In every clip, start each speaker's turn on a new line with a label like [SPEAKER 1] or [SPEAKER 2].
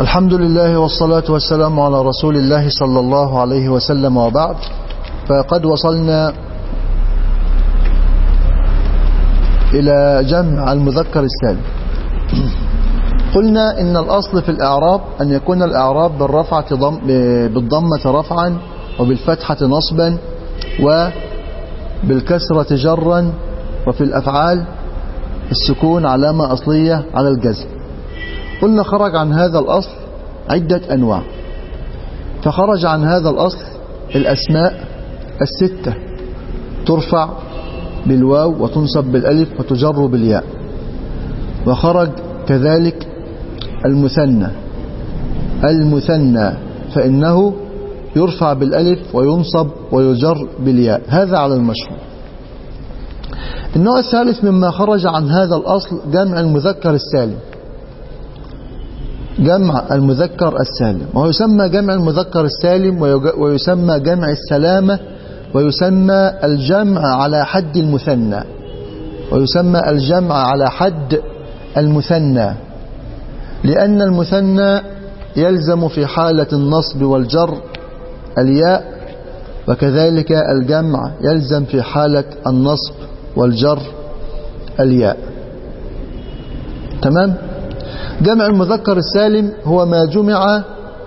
[SPEAKER 1] الحمد لله والصلاة والسلام على رسول الله صلى الله عليه وسلم وبعد فقد وصلنا إلى جمع المذكر السالم قلنا إن الأصل في الإعراب أن يكون الإعراب بالرفعة ضم بالضمة رفعا وبالفتحة نصبا وبالكسرة جرا وفي الأفعال السكون علامة أصلية على الجزم قلنا خرج عن هذا الأصل عدة أنواع فخرج عن هذا الأصل الأسماء الستة ترفع بالواو وتنصب بالألف وتجر بالياء وخرج كذلك المثنى المثنى فإنه يرفع بالألف وينصب ويجر بالياء هذا على المشهور النوع الثالث مما خرج عن هذا الأصل جمع المذكر السالم جمع المذكر السالم وهو يسمى جمع المذكر السالم ويسمى جمع السلامة ويسمى الجمع على حد المثنى ويسمى الجمع على حد المثنى لأن المثنى يلزم في حالة النصب والجر الياء وكذلك الجمع يلزم في حالة النصب والجر الياء تمام جمع المذكر السالم هو ما جمع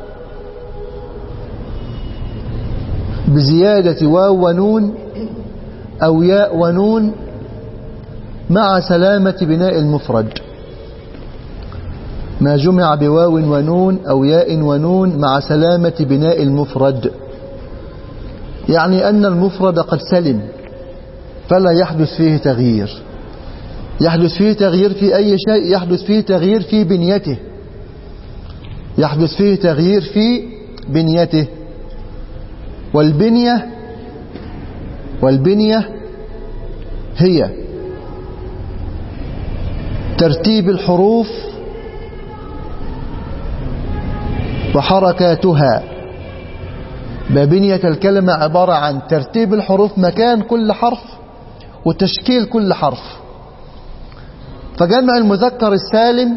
[SPEAKER 1] بزيادة واو ونون أو ياء ونون مع سلامة بناء المفرد ما جمع بواو ونون أو ياء ونون مع سلامة بناء المفرد يعني أن المفرد قد سلم فلا يحدث فيه تغيير يحدث فيه تغيير في أي شيء يحدث فيه تغيير في بنيته يحدث فيه تغيير في بنيته والبنية والبنية هي ترتيب الحروف وحركاتها ببنية الكلمة عبارة عن ترتيب الحروف مكان كل حرف وتشكيل كل حرف فجمع المذكر السالم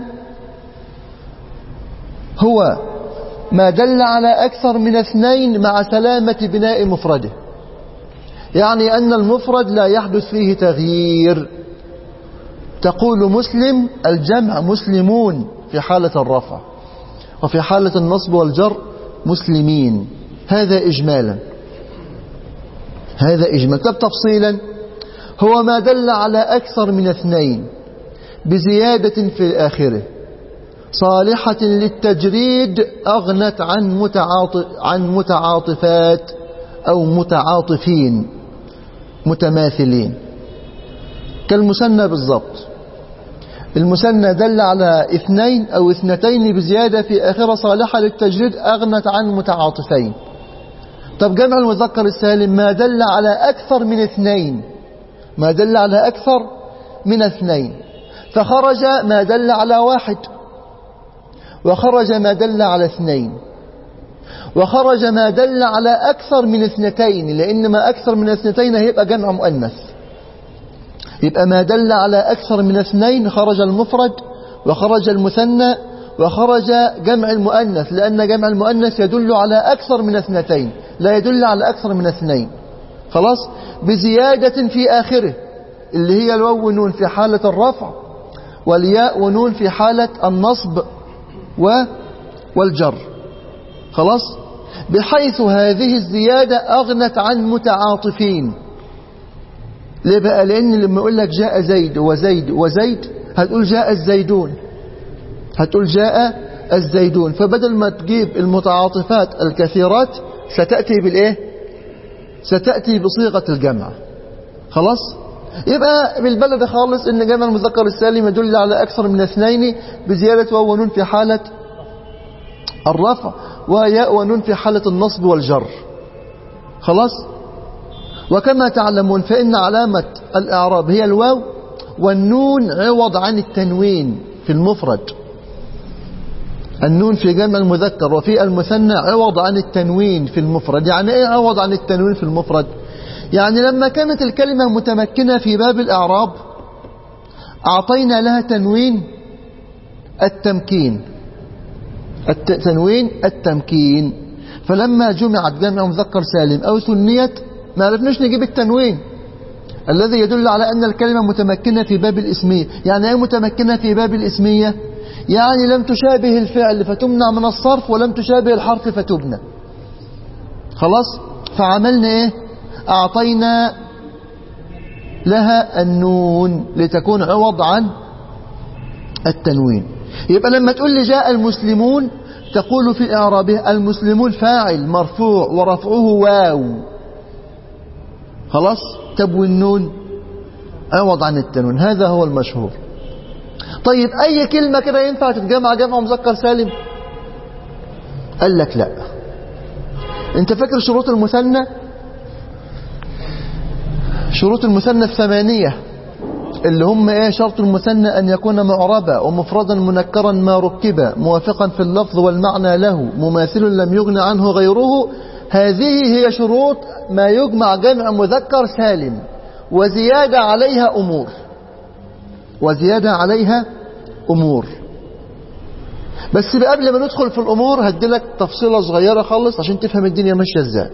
[SPEAKER 1] هو ما دل على أكثر من اثنين مع سلامة بناء مفرده يعني أن المفرد لا يحدث فيه تغيير تقول مسلم الجمع مسلمون في حالة الرفع وفي حالة النصب والجر مسلمين هذا إجمالا هذا إجمالا طب تفصيلا هو ما دل على أكثر من اثنين بزيادة في آخره صالحة للتجريد أغنت عن متعاطف عن متعاطفات أو متعاطفين متماثلين كالمثنى بالضبط المثنى دل على اثنين أو اثنتين بزيادة في آخرة صالحة للتجريد أغنت عن متعاطفين طب جمع المذكر السالم ما دل على أكثر من اثنين ما دل على أكثر من اثنين فخرج ما دل على واحد وخرج ما دل على اثنين وخرج ما دل على أكثر من اثنتين لأن ما أكثر من اثنتين هيبقى جمع مؤنث يبقى ما دل على أكثر من اثنين خرج المفرد وخرج المثنى وخرج جمع المؤنث لأن جمع المؤنث يدل على أكثر من اثنتين لا يدل على أكثر من اثنين خلاص بزيادة في آخره اللي هي الواو ونون في حالة الرفع والياء ونون في حالة النصب و والجر خلاص بحيث هذه الزيادة أغنت عن متعاطفين ليه بقى لأن لما يقول لك جاء زيد وزيد وزيد هتقول جاء الزيدون هتقول جاء الزيدون فبدل ما تجيب المتعاطفات الكثيرات ستأتي بالإيه ستأتي بصيغة الجمع خلاص يبقى بالبلد خالص ان جمع المذكر السالم يدل على أكثر من اثنين بزيادة واو ونون في حالة الرفع وياء ونون في حالة النصب والجر خلاص وكما تعلمون فإن علامة الإعراب هي الواو والنون عوض عن التنوين في المفرد النون في جمع المذكر وفي المثنى عوض عن التنوين في المفرد يعني ايه عوض عن التنوين في المفرد يعني لما كانت الكلمة متمكنة في باب الإعراب أعطينا لها تنوين التمكين التنوين التمكين فلما جمعت جمع مذكر سالم أو ثنيت ما عرفناش نجيب التنوين الذي يدل على أن الكلمة متمكنة في باب الإسمية يعني أي متمكنة في باب الإسمية يعني لم تشابه الفعل فتمنع من الصرف ولم تشابه الحرف فتبنى خلاص فعملنا ايه اعطينا لها النون لتكون عوض عن التنوين يبقى لما تقول لي جاء المسلمون تقول في اعرابه المسلمون فاعل مرفوع ورفعه واو خلاص تبوي النون عوض عن التنوين هذا هو المشهور طيب اي كلمة كده ينفع تتجمع جمع مذكر سالم قال لك لا انت فاكر شروط المثنى شروط المثنى الثمانية اللي هم ايه شرط المثنى ان يكون معربا ومفردا منكرا ما ركب موافقا في اللفظ والمعنى له مماثل لم يغن عنه غيره هذه هي شروط ما يجمع جمع مذكر سالم وزيادة عليها امور وزيادة عليها امور بس قبل ما ندخل في الامور هديلك تفصيلة صغيرة خالص عشان تفهم الدنيا ماشية ازاي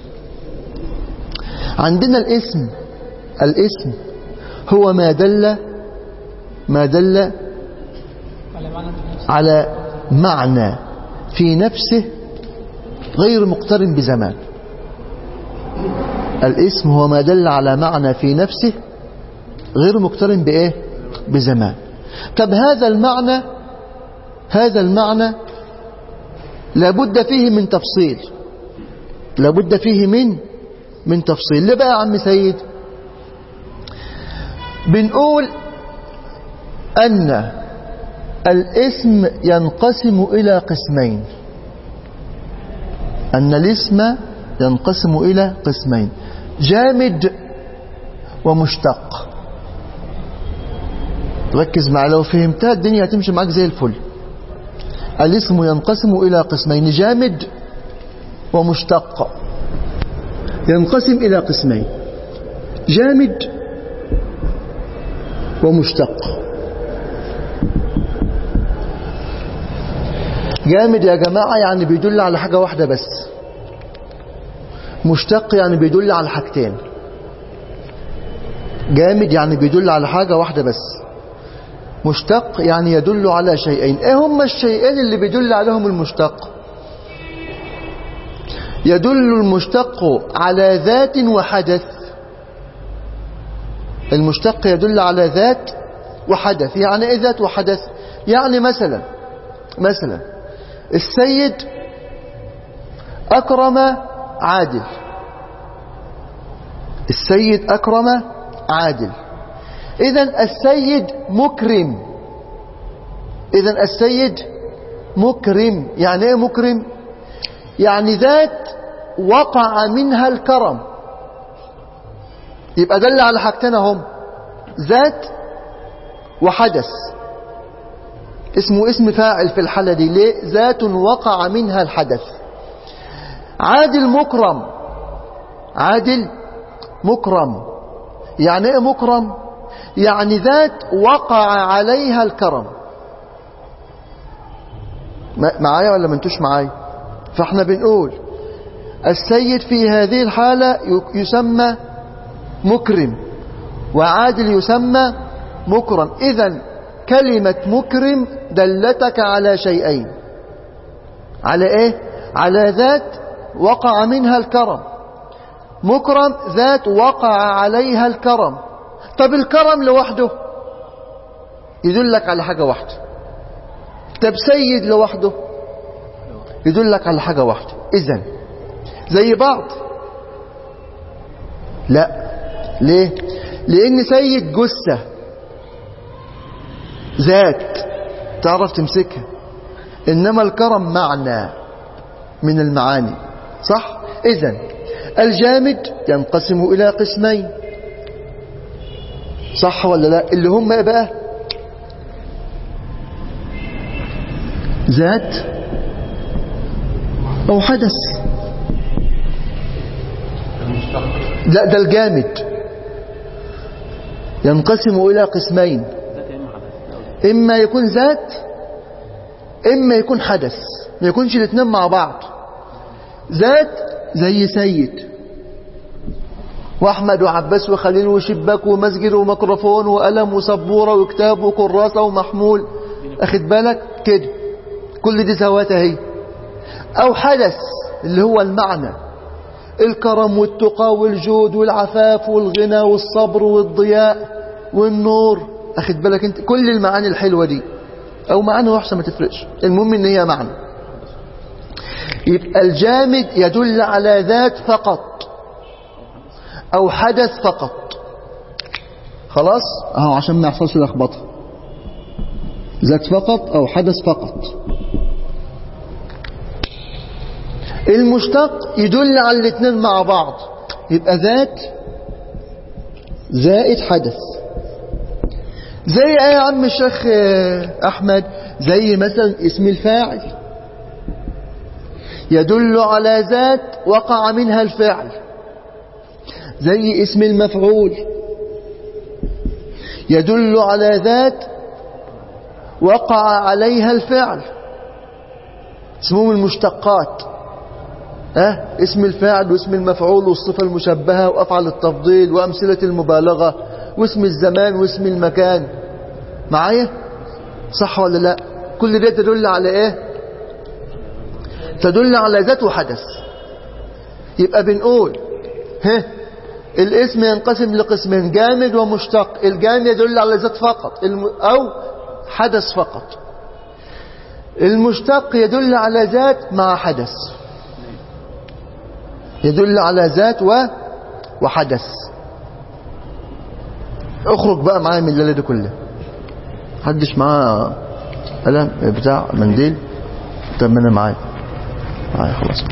[SPEAKER 1] عندنا الاسم الاسم هو ما دل ما دل على معنى في نفسه غير مقترن بزمان الاسم هو ما دل على معنى في نفسه غير مقترن بإيه بزمان طب هذا المعنى هذا المعنى لابد فيه من تفصيل لابد فيه من من تفصيل ليه بقى يا عم سيد بنقول أن الاسم ينقسم إلى قسمين أن الاسم ينقسم إلى قسمين جامد ومشتق ركز معي لو فهمتها الدنيا هتمشي معاك زي الفل الاسم ينقسم إلى قسمين جامد ومشتق ينقسم إلى قسمين جامد ومشتق جامد يا جماعة يعني بيدل على حاجة واحدة بس مشتق يعني بيدل على حاجتين جامد يعني بيدل على حاجة واحدة بس مشتق يعني يدل على شيئين ايه هما الشيئين اللي بيدل عليهم المشتق يدل المشتق على ذات وحدث المشتق يدل على ذات وحدث يعني ايه ذات وحدث يعني مثلا مثلا السيد أكرم عادل السيد أكرم عادل إذا السيد مكرم إذا السيد مكرم يعني إيه مكرم يعني ذات وقع منها الكرم يبقى دل على حاجتين هم ذات وحدث اسمه اسم فاعل في الحالة دي ليه ذات وقع منها الحدث عادل مكرم عادل مكرم يعني ايه مكرم يعني ذات وقع عليها الكرم معايا ولا ما انتوش معايا فاحنا بنقول السيد في هذه الحالة يسمى مكرم وعادل يسمى مكرم إذا كلمة مكرم دلتك على شيئين على ايه على ذات وقع منها الكرم مكرم ذات وقع عليها الكرم طب الكرم لوحده يدلك على حاجة واحدة طب سيد لوحده يدلك على حاجة واحدة إذن زي بعض لا ليه لأن سيد جثة ذات تعرف تمسكها إنما الكرم معنى من المعاني صح إذن الجامد ينقسم إلى قسمين صح ولا لا اللي هم ايه بقى ذات او حدث لا ده الجامد ينقسم الى قسمين اما يكون ذات اما يكون حدث ما يكونش الاثنين مع بعض ذات زي سيد واحمد وعباس وخليل وشباك ومسجد وميكروفون وقلم وسبوره وكتاب وكراسه ومحمول اخد بالك كده كل دي ذوات اهي او حدث اللي هو المعنى الكرم والتقى والجود والعفاف والغنى والصبر والضياء والنور اخد بالك انت كل المعاني الحلوه دي او معاني وحشه ما تفرقش المهم ان هي معنى يبقى الجامد يدل على ذات فقط او حدث فقط خلاص اهو عشان ما يحصلش لخبطه ذات فقط او حدث فقط المشتق يدل على الاثنين مع بعض يبقى ذات زائد حدث زي ايه يا عم الشيخ احمد زي مثلا اسم الفاعل يدل على ذات وقع منها الفعل زي اسم المفعول يدل على ذات وقع عليها الفعل اسمهم المشتقات أه؟ اسم الفاعل واسم المفعول والصفة المشبهة وأفعل التفضيل وأمثلة المبالغة واسم الزمان واسم المكان معايا صح ولا لا كل ده تدل على ايه تدل على ذات وحدث يبقى بنقول ها الاسم ينقسم لقسمين جامد ومشتق الجامد يدل على ذات فقط او حدث فقط المشتق يدل على ذات مع حدث يدل على ذات و... وحدث اخرج بقى معايا من الليله دي كلها محدش معاه قلم بتاع منديل طب ما انا معايا معايا خلاص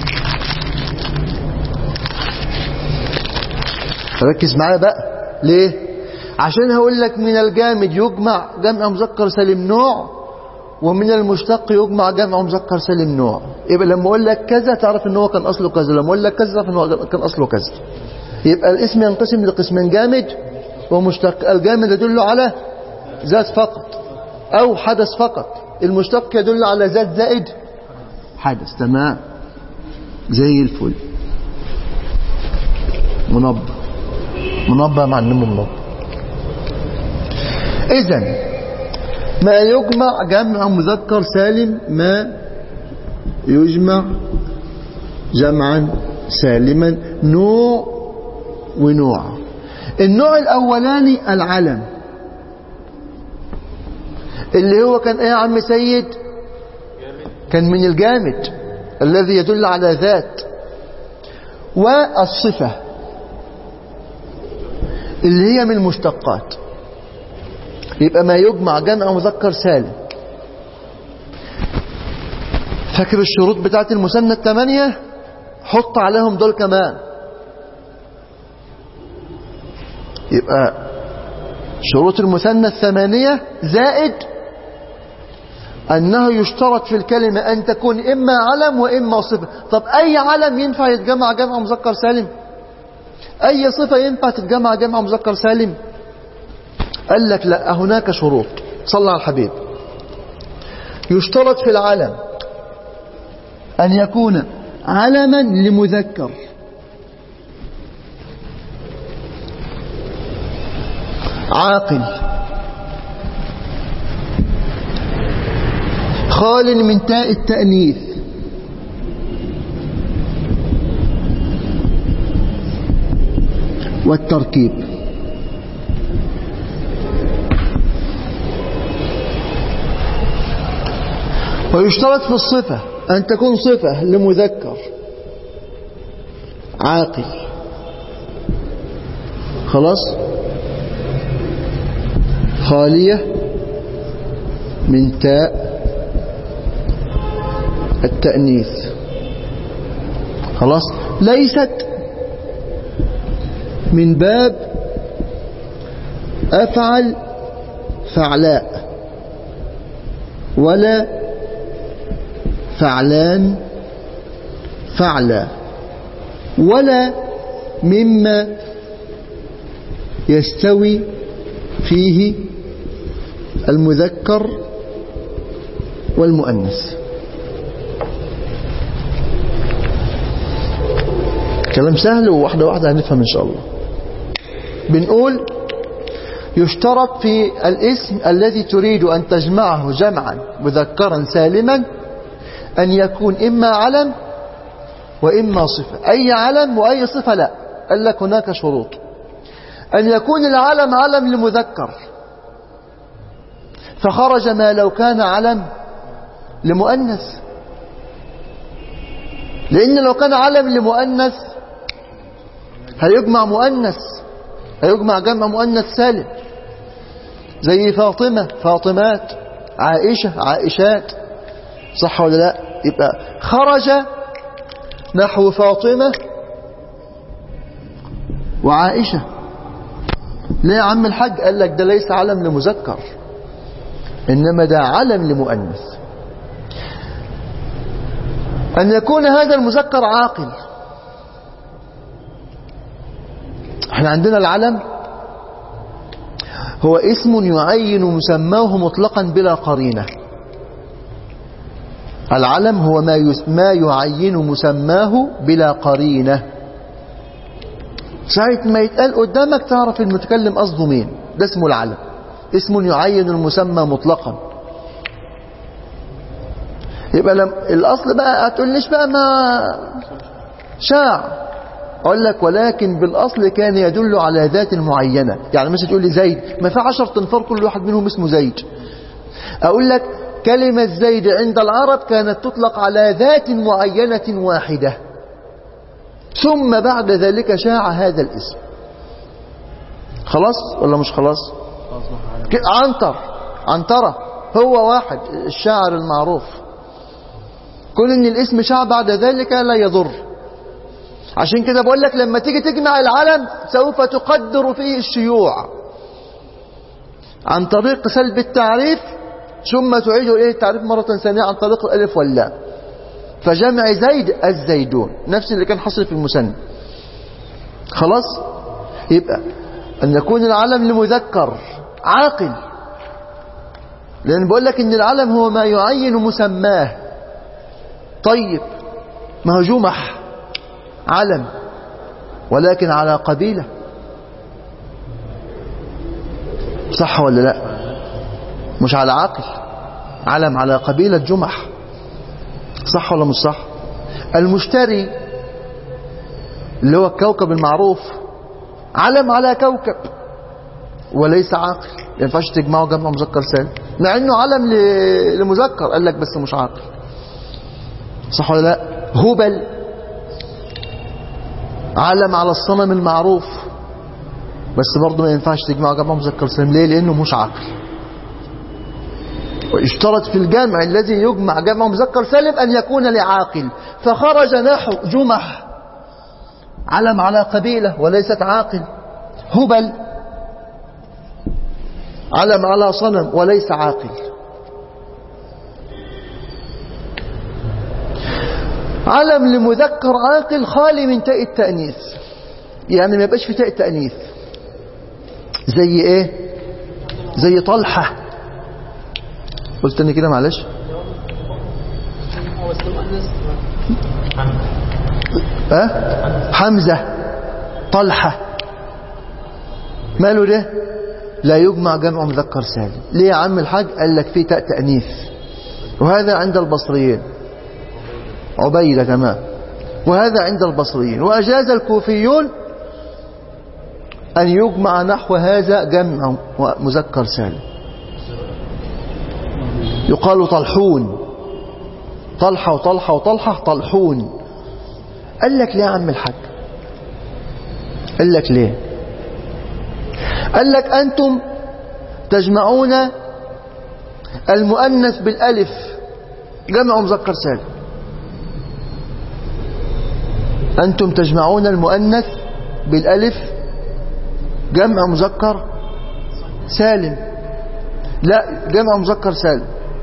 [SPEAKER 1] ركز معايا بقى ليه عشان هقول لك من الجامد يجمع جمع مذكر سالم نوع ومن المشتق يجمع جمع مذكر سالم نوع يبقى لما اقول لك كذا تعرف ان هو كان اصله كذا لما اقول لك كذا تعرف ان هو كان اصله كذا يبقى الاسم ينقسم لقسمين جامد ومشتق الجامد يدل على ذات فقط او حدث فقط المشتق يدل على ذات زائد حدث تمام زي الفل منبه منبه مع النمو منبه اذا ما يجمع جمع مذكر سالم ما يجمع جمعا سالما نوع ونوع النوع الاولاني العلم اللي هو كان ايه يا عم سيد كان من الجامد الذي يدل على ذات والصفة اللي هي من المشتقات يبقى ما يجمع جمع مذكر سالم فاكر الشروط بتاعت المثنى الثمانية حط عليهم دول كمان يبقى شروط المثنى الثمانية زائد أنه يشترط في الكلمة أن تكون إما علم وإما صفة طب أي علم ينفع يتجمع جمع مذكر سالم أي صفة ينفع تتجمع جمع مذكر سالم قال لك لا هناك شروط صلى على الحبيب يشترط في العلم أن يكون علما لمذكر عاقل خال من تاء التأنيث والتركيب ويشترط في الصفة أن تكون صفة لمذكر عاقل خلاص خالية من تاء التأنيث خلاص ليست من باب أفعل فعلاء ولا فعلان فعلا ولا مما يستوي فيه المذكر والمؤنث كلام سهل وواحدة واحدة هنفهم إن شاء الله بنقول يشترط في الاسم الذي تريد أن تجمعه جمعا مذكرا سالما أن يكون إما علم وإما صفة أي علم وأي صفة لا قال لك هناك شروط أن يكون العلم علم لمذكر فخرج ما لو كان علم لمؤنث لأن لو كان علم لمؤنث هيجمع مؤنث هيجمع جمع مؤنث سالم زي فاطمة فاطمات عائشة عائشات صح ولا لا يبقى خرج نحو فاطمة وعائشة ليه يا عم الحاج قال لك ده ليس علم لمذكر إنما ده علم لمؤنث أن يكون هذا المذكر عاقل احنا عندنا العلم هو اسم يعين مسماه مطلقا بلا قرينة العلم هو ما يس- ما يعين مسماه بلا قرينة ساعة ما يتقال قدامك تعرف المتكلم قصده مين ده اسمه العلم اسم يعين المسمى مطلقا يبقى لم الأصل بقى هتقوليش بقى ما شاع أقول لك ولكن بالأصل كان يدل على ذات معينة يعني مثلا تقول لي زيد ما في عشر تنفار كل واحد منهم اسمه زيد أقول لك كلمة زيد عند العرب كانت تطلق على ذات معينة واحدة ثم بعد ذلك شاع هذا الاسم خلاص ولا مش خلاص ك- عنتر عنترة هو واحد الشاعر المعروف كون ان الاسم شاع بعد ذلك لا يضر عشان كده بقول لك لما تيجي تجمع العلم سوف تقدر فيه الشيوع عن طريق سلب التعريف ثم تعيد إليه التعريف مرة ثانية عن طريق الألف واللام فجمع زيد الزيدون نفس اللي كان حصل في المثنى خلاص يبقى أن يكون العلم لمذكر عاقل لأن بقول لك إن العلم هو ما يعين مسماه طيب ما هو جمح علم ولكن على قبيلة صح ولا لا مش على عقل علم على قبيلة جمح صح ولا مش صح المشتري اللي هو الكوكب المعروف علم على كوكب وليس عاقل ما ينفعش تجمعه جمع مذكر سالم مع انه علم ل- لمذكر قال لك بس مش عاقل صح ولا لا هبل علم على الصنم المعروف بس برضه ما ينفعش تجمعه جمع مذكر سالم ليه لانه مش عاقل واشترط في الجمع الذي يجمع جمع مذكر سالم أن يكون لعاقل فخرج نحو جمح علم على قبيلة وليست عاقل هبل علم على صنم وليس عاقل علم لمذكر عاقل خالي من تاء التأنيث يعني ما يبقاش في تاء التأنيث زي ايه زي طلحة قلت تاني كده معلش أه؟ حمزة طلحة ماله ده لا يجمع جمع مذكر سالم ليه يا عم الحاج قال لك فيه تاء تأنيث وهذا عند البصريين عبيدة كمان وهذا عند البصريين وأجاز الكوفيون أن يجمع نحو هذا جمع مذكر سالم يقال طلحون طلحة وطلحة وطلحة طلحون قال لك ليه يا عم الحاج قال لك ليه قال لك أنتم تجمعون المؤنث بالألف جمع مذكر سالم أنتم تجمعون المؤنث بالألف جمع مذكر سالم لا جمع مذكر سالم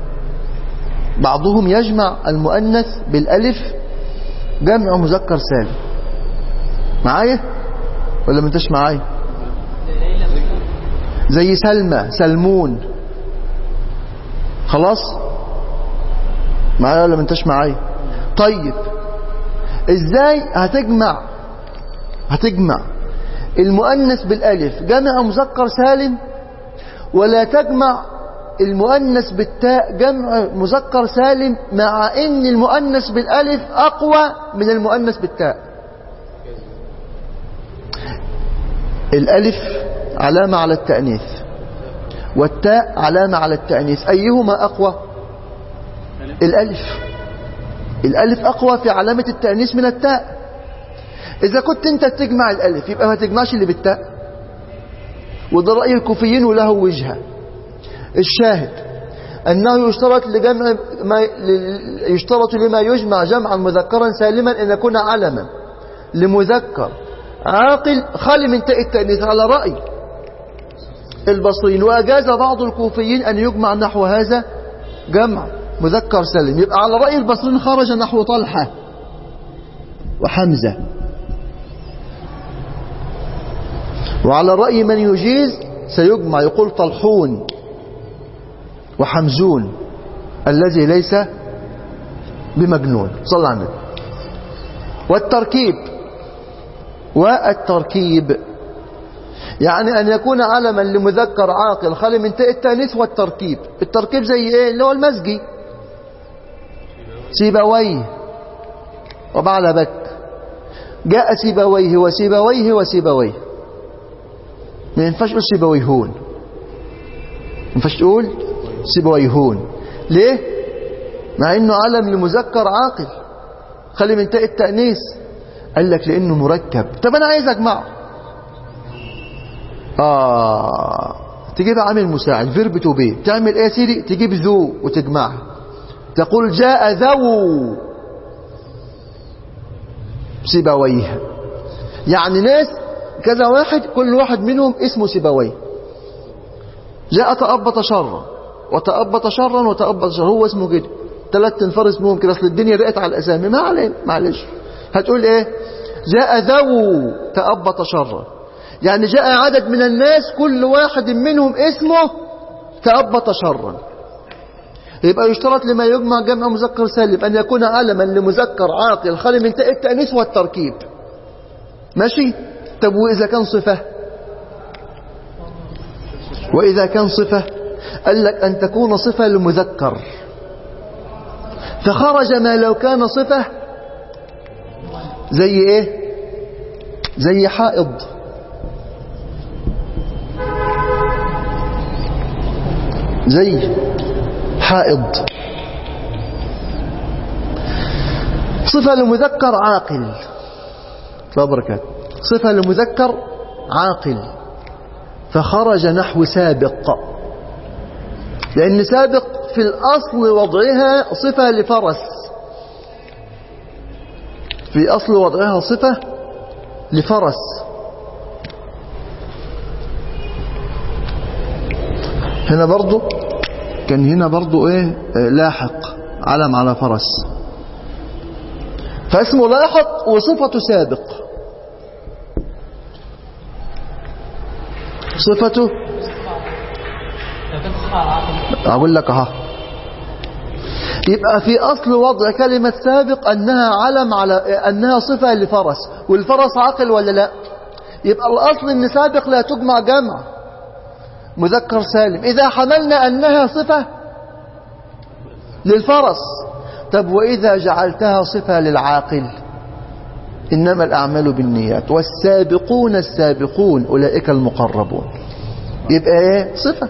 [SPEAKER 1] بعضهم يجمع المؤنث بالالف جمع مذكر سالم معايا ولا ما انتش معايا زي سلمى سلمون خلاص معايا ولا ما انتش معايا طيب ازاي هتجمع هتجمع المؤنث بالالف جمع مذكر سالم ولا تجمع المؤنث بالتاء جمع مذكر سالم مع ان المؤنث بالالف اقوى من المؤنث بالتاء الالف علامة على التأنيث والتاء علامة على التأنيث أيهما أقوى الألف الألف أقوى في علامة التأنيث من التاء إذا كنت أنت تجمع الألف يبقى ما تجمعش اللي بالتاء وده رأي الكوفيين وله وجهة الشاهد أنه يشترط لجمع ما يشترط لما يجمع جمعا مذكرا سالما أن يكون علما لمذكر عاقل خالي من تاء التأنيث على رأي البصريين وأجاز بعض الكوفيين أن يجمع نحو هذا جمع مذكر سالم يبقى على رأي البصريين خرج نحو طلحة وحمزة وعلى رأي من يجيز سيجمع يقول طلحون وحمزون الذي ليس بمجنون صلى على النبي والتركيب والتركيب يعني أن يكون علما لمذكر عاقل خالي من تاء التانيث والتركيب التركيب زي ايه اللي هو المزجي سيبويه وبعلبك جاء سيبويه وسيبويه وسيبويه ما ينفعش تقول سيبويهون ما ينفعش تقول سيبويهون ليه مع انه علم لمذكر عاقل خلي من تاء التانيث قال لك لانه مركب طب انا عايز اجمعه اه تجيب عامل مساعد فيرب تو بي تعمل ايه يا سيدي تجيب ذو وتجمعها تقول جاء ذو سيبويه يعني ناس كذا واحد كل واحد منهم اسمه سيبويه جاء تأبط شرا وتأبط شرا وتأبط شرا هو اسمه كده ثلاث تنفر اسمهم كده اصل الدنيا رقت على الاسامي ما علينا معلش هتقول ايه جاء ذو تأبط شرا يعني جاء عدد من الناس كل واحد منهم اسمه تأبط شرا يبقى يشترط لما يجمع جمع مذكر سالم أن يكون علما لمذكر عاقل خالي من تاء التأنيث والتركيب ماشي طب وإذا كان صفة وإذا كان صفة قال لك أن تكون صفة لمذكر فخرج ما لو كان صفة زي ايه زي حائض زي حائض صفة لمذكر عاقل فبركات صفة لمذكر عاقل فخرج نحو سابق لأن سابق في الأصل وضعها صفة لفرس في أصل وضعها صفة لفرس هنا برضو كان هنا برضو ايه لاحق علم على فرس فاسمه لاحق وصفته سابق صفته اقول لك اها يبقى في اصل وضع كلمة سابق انها علم على انها صفة لفرس والفرس عاقل ولا لا يبقى الاصل ان سابق لا تجمع جمع مذكر سالم اذا حملنا انها صفة للفرس طب واذا جعلتها صفة للعاقل انما الاعمال بالنيات والسابقون السابقون اولئك المقربون يبقى ايه صفه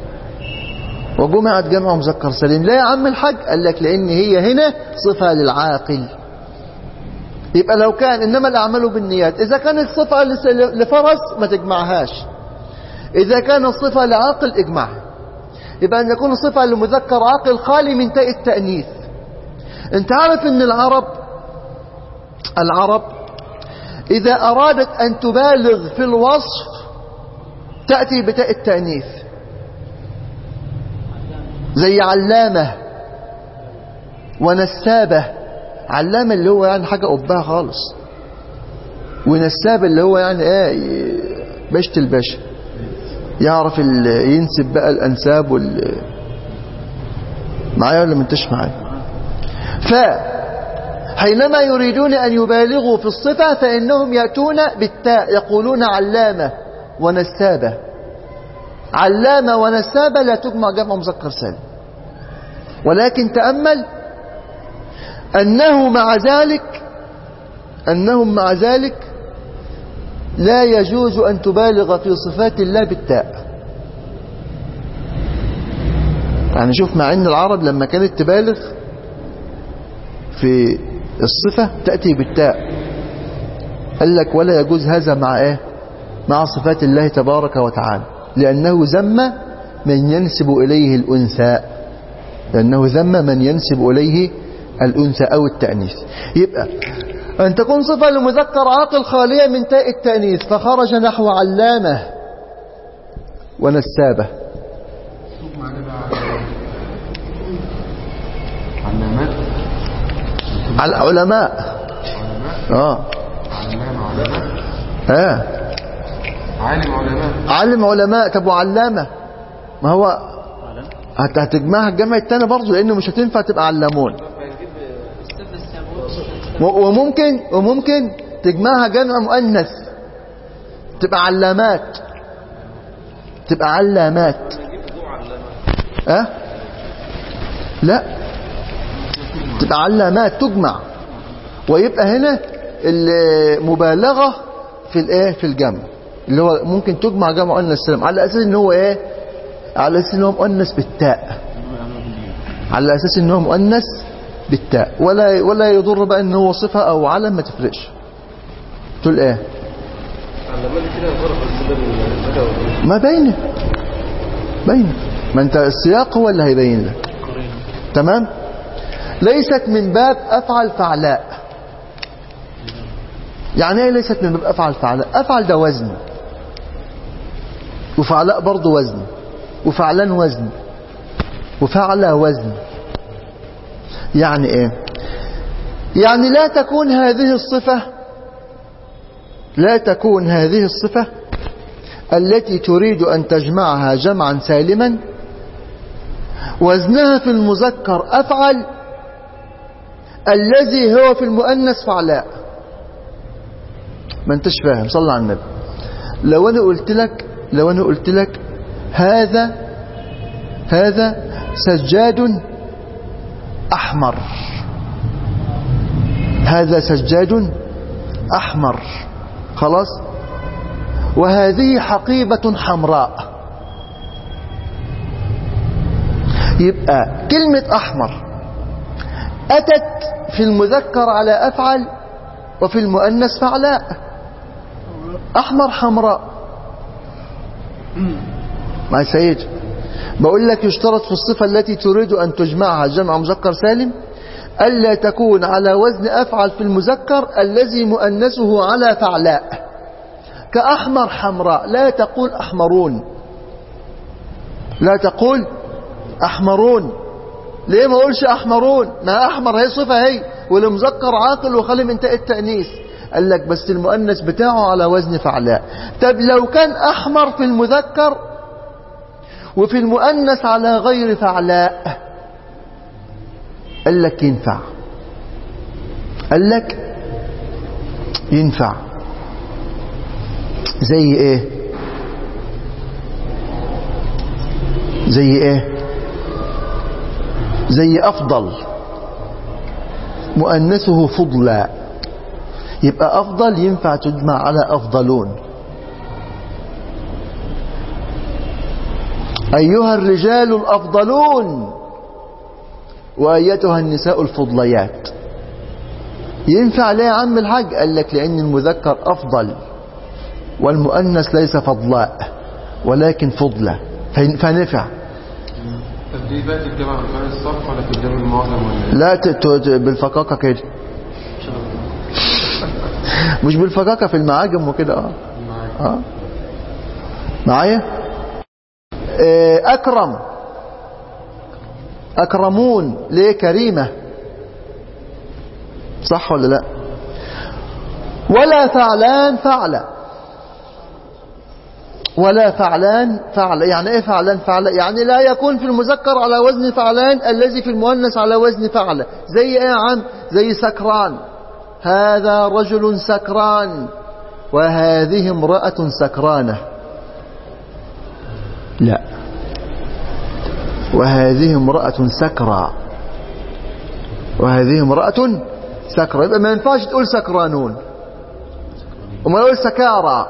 [SPEAKER 1] وجمعت جمع مذكر سليم لا يا عم الحاج قال لك لان هي هنا صفة للعاقل يبقى لو كان انما الاعمال بالنيات اذا كانت صفة لفرس ما تجمعهاش اذا كانت صفة لعاقل اجمعها يبقى ان يكون صفة لمذكر عاقل خالي من تاء التأنيث انت عارف ان العرب العرب اذا ارادت ان تبالغ في الوصف تأتي بتاء التأنيث زي علامة ونسابة علامة اللي هو يعني حاجة قبها خالص ونسابة اللي هو يعني ايه بشت الباشا يعرف ينسب بقى الأنساب وال معايا ولا ما انتش معايا ف حينما يريدون أن يبالغوا في الصفة فإنهم يأتون بالتاء يقولون علامة ونسابة علامة ونسابة لا تجمع جمع مذكر سالم ولكن تأمل أنه مع ذلك أنهم مع ذلك لا يجوز أن تبالغ في صفات الله بالتاء يعني شوف مع أن العرب لما كانت تبالغ في الصفة تأتي بالتاء قال لك ولا يجوز هذا مع ايه مع صفات الله تبارك وتعالى لأنه ذم من ينسب إليه الأنثى لأنه ذم من ينسب إليه الأنثى أو التأنيث يبقى أن تكون صفة لمذكر عاقل خالية من تاء التأنيث فخرج نحو علامة ونسابة
[SPEAKER 2] علامات
[SPEAKER 1] على علماء
[SPEAKER 2] علماء
[SPEAKER 1] اه
[SPEAKER 2] علام علماء
[SPEAKER 1] اه
[SPEAKER 2] عالم علماء
[SPEAKER 1] علم علماء طب وعلامة ما هو هت- هتجمعها الجمع التاني برضه لانه مش هتنفع تبقى علامون و- وممكن وممكن تجمعها جمع مؤنث تبقى علامات تبقى علامات اه لا تبقى علامات تجمع ويبقى هنا المبالغة في الايه في الجمع اللي هو ممكن تجمع جمع مؤنث سالم على اساس ان هو ايه على اساس ان هو مؤنث بالتاء على اساس ان هو مؤنث بالتاء ولا ولا يضر بقى ان هو صفه او علم ما تفرقش تقول ايه ما باينه باينه ما انت السياق هو اللي هيبين لك تمام ليست من باب افعل فعلاء يعني ايه ليست من باب افعل فعلاء افعل ده وزن وفعلاء برضه وزن وفعلان وزن وفعل وزن يعني ايه يعني لا تكون هذه الصفة لا تكون هذه الصفة التي تريد أن تجمعها جمعا سالما وزنها في المذكر أفعل الذي هو في المؤنث فعلاء ما انتش فاهم صلى على النبي لو انا قلت لك لو انا قلت لك هذا هذا سجاد احمر هذا سجاد احمر خلاص وهذه حقيبة حمراء يبقى كلمة احمر اتت في المذكر على افعل وفي المؤنث فعلاء احمر حمراء مع سيد بقول لك يشترط في الصفة التي تريد أن تجمعها جمع مذكر سالم ألا تكون على وزن أفعل في المذكر الذي مؤنثه على فعلاء كأحمر حمراء لا تقول أحمرون لا تقول أحمرون ليه ما أقولش أحمرون ما أحمر هي صفة هي والمذكر عاقل وخالي من تاء التأنيث قال لك بس المؤنث بتاعه على وزن فعلاء طب لو كان أحمر في المذكر وفي المؤنث على غير فعلاء قال لك ينفع قال لك ينفع زي ايه زي ايه زي افضل مؤنثه فضلا يبقى افضل ينفع تجمع على افضلون أيها الرجال الأفضلون وأيتها النساء الفضليات ينفع ليه يا عم الحاج قال لك لأن المذكر أفضل والمؤنث ليس فضلاء ولكن فضلة فن- فنفع
[SPEAKER 2] طب دي بقى تتجمع في مكان الصرف ولا تتجمع المعظم ولا ايه؟
[SPEAKER 1] لا ت- ت- بالفقاقة كده مش بالفقاقة في المعاجم وكده اه
[SPEAKER 2] معاك.
[SPEAKER 1] اه معايا آه، أكرم أكرمون ليه كريمة صح ولا لا ولا فعلان فعل ولا فعلان فعل يعني ايه فعلان فعل يعني لا يكون في المذكر على وزن فعلان الذي في المؤنث على وزن فعل زي ايه يا عم زي سكران هذا رجل سكران وهذه امرأة سكرانة لا وهذه امرأة سكرى وهذه امرأة سكرى يبقى ما ينفعش تقول سكرانون وما يقول سكارى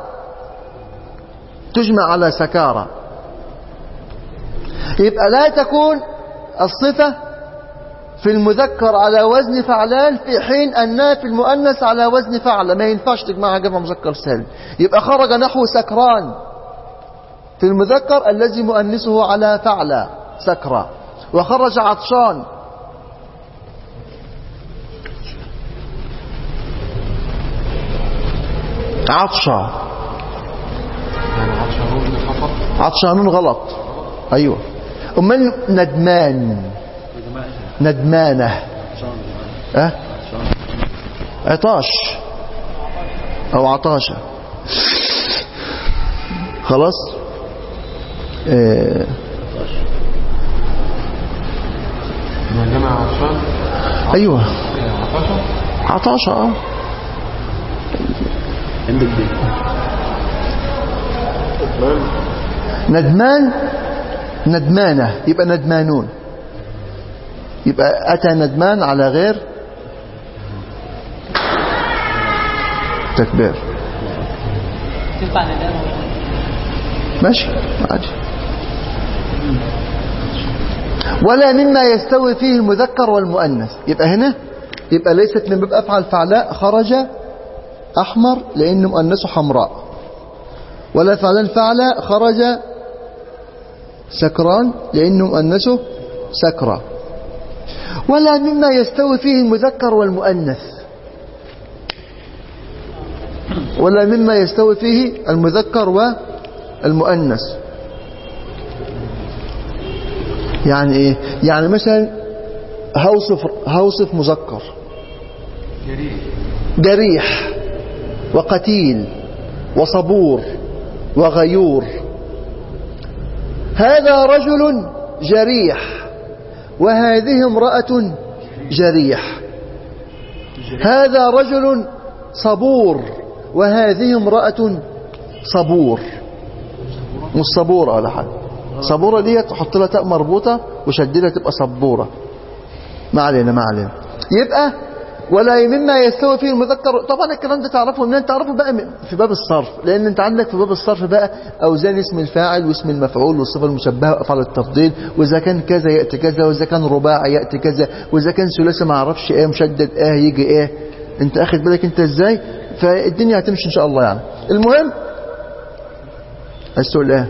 [SPEAKER 1] تجمع على سكارى يبقى لا تكون الصفة في المذكر على وزن فعلان في حين أنها في المؤنث على وزن فعل ما ينفعش تجمعها جمع مذكر سالم يبقى خرج نحو سكران في المذكر الذي مؤنثه على فعل سكرى وخرج عطشان عطشة
[SPEAKER 2] يعني عطشانون خطأ
[SPEAKER 1] عطشانون غلط أيوة أمال ندمان ندمانة أه؟ عطاش أو عطاشة خلاص آه.
[SPEAKER 2] ما جمع عطشان
[SPEAKER 1] أيوة
[SPEAKER 2] إيه، عطشة
[SPEAKER 1] عطاشة اه
[SPEAKER 3] عندك دي
[SPEAKER 1] ندمان ندمانة يبقى ندمانون يبقى أتى ندمان على غير تكبير
[SPEAKER 4] تنفع ندامة
[SPEAKER 1] ماشي عادي ولا مما يستوي فيه المذكر والمؤنث يبقى هنا يبقى ليست من باب أفعل فعلاء خرج أحمر لأنه مؤنثه حمراء ولا فعلان فعل خرج سكران لأنه مؤنثه سكرى ولا مما يستوي فيه المذكر والمؤنث ولا مما يستوي فيه المذكر والمؤنث يعني ايه يعني مثلا هوصف هوصف مذكر
[SPEAKER 2] جريء
[SPEAKER 1] جريح وقتيل وصبور وغيور هذا رجل جريح وهذه امرأة جريح هذا رجل صبور وهذه امرأة صبور مش صبورة ولا حاجة صبورة دي تحط لها تاء مربوطة وشدلها تبقى صبورة ما علينا ما علينا يبقى ولا مما يستوي فيه المذكر طبعا الكلام ده تعرفه منين تعرفه بقى من- في باب الصرف لان انت عندك في باب الصرف بقى اوزان اسم الفاعل واسم المفعول والصفه المشبهه وافعال التفضيل واذا كان كذا ياتي كذا واذا كان رباعي ياتي كذا واذا كان ثلاثي ما اعرفش ايه مشدد ايه يجي ايه انت اخد بالك انت ازاي فالدنيا هتمشي ان شاء الله يعني المهم عايز تقول ايه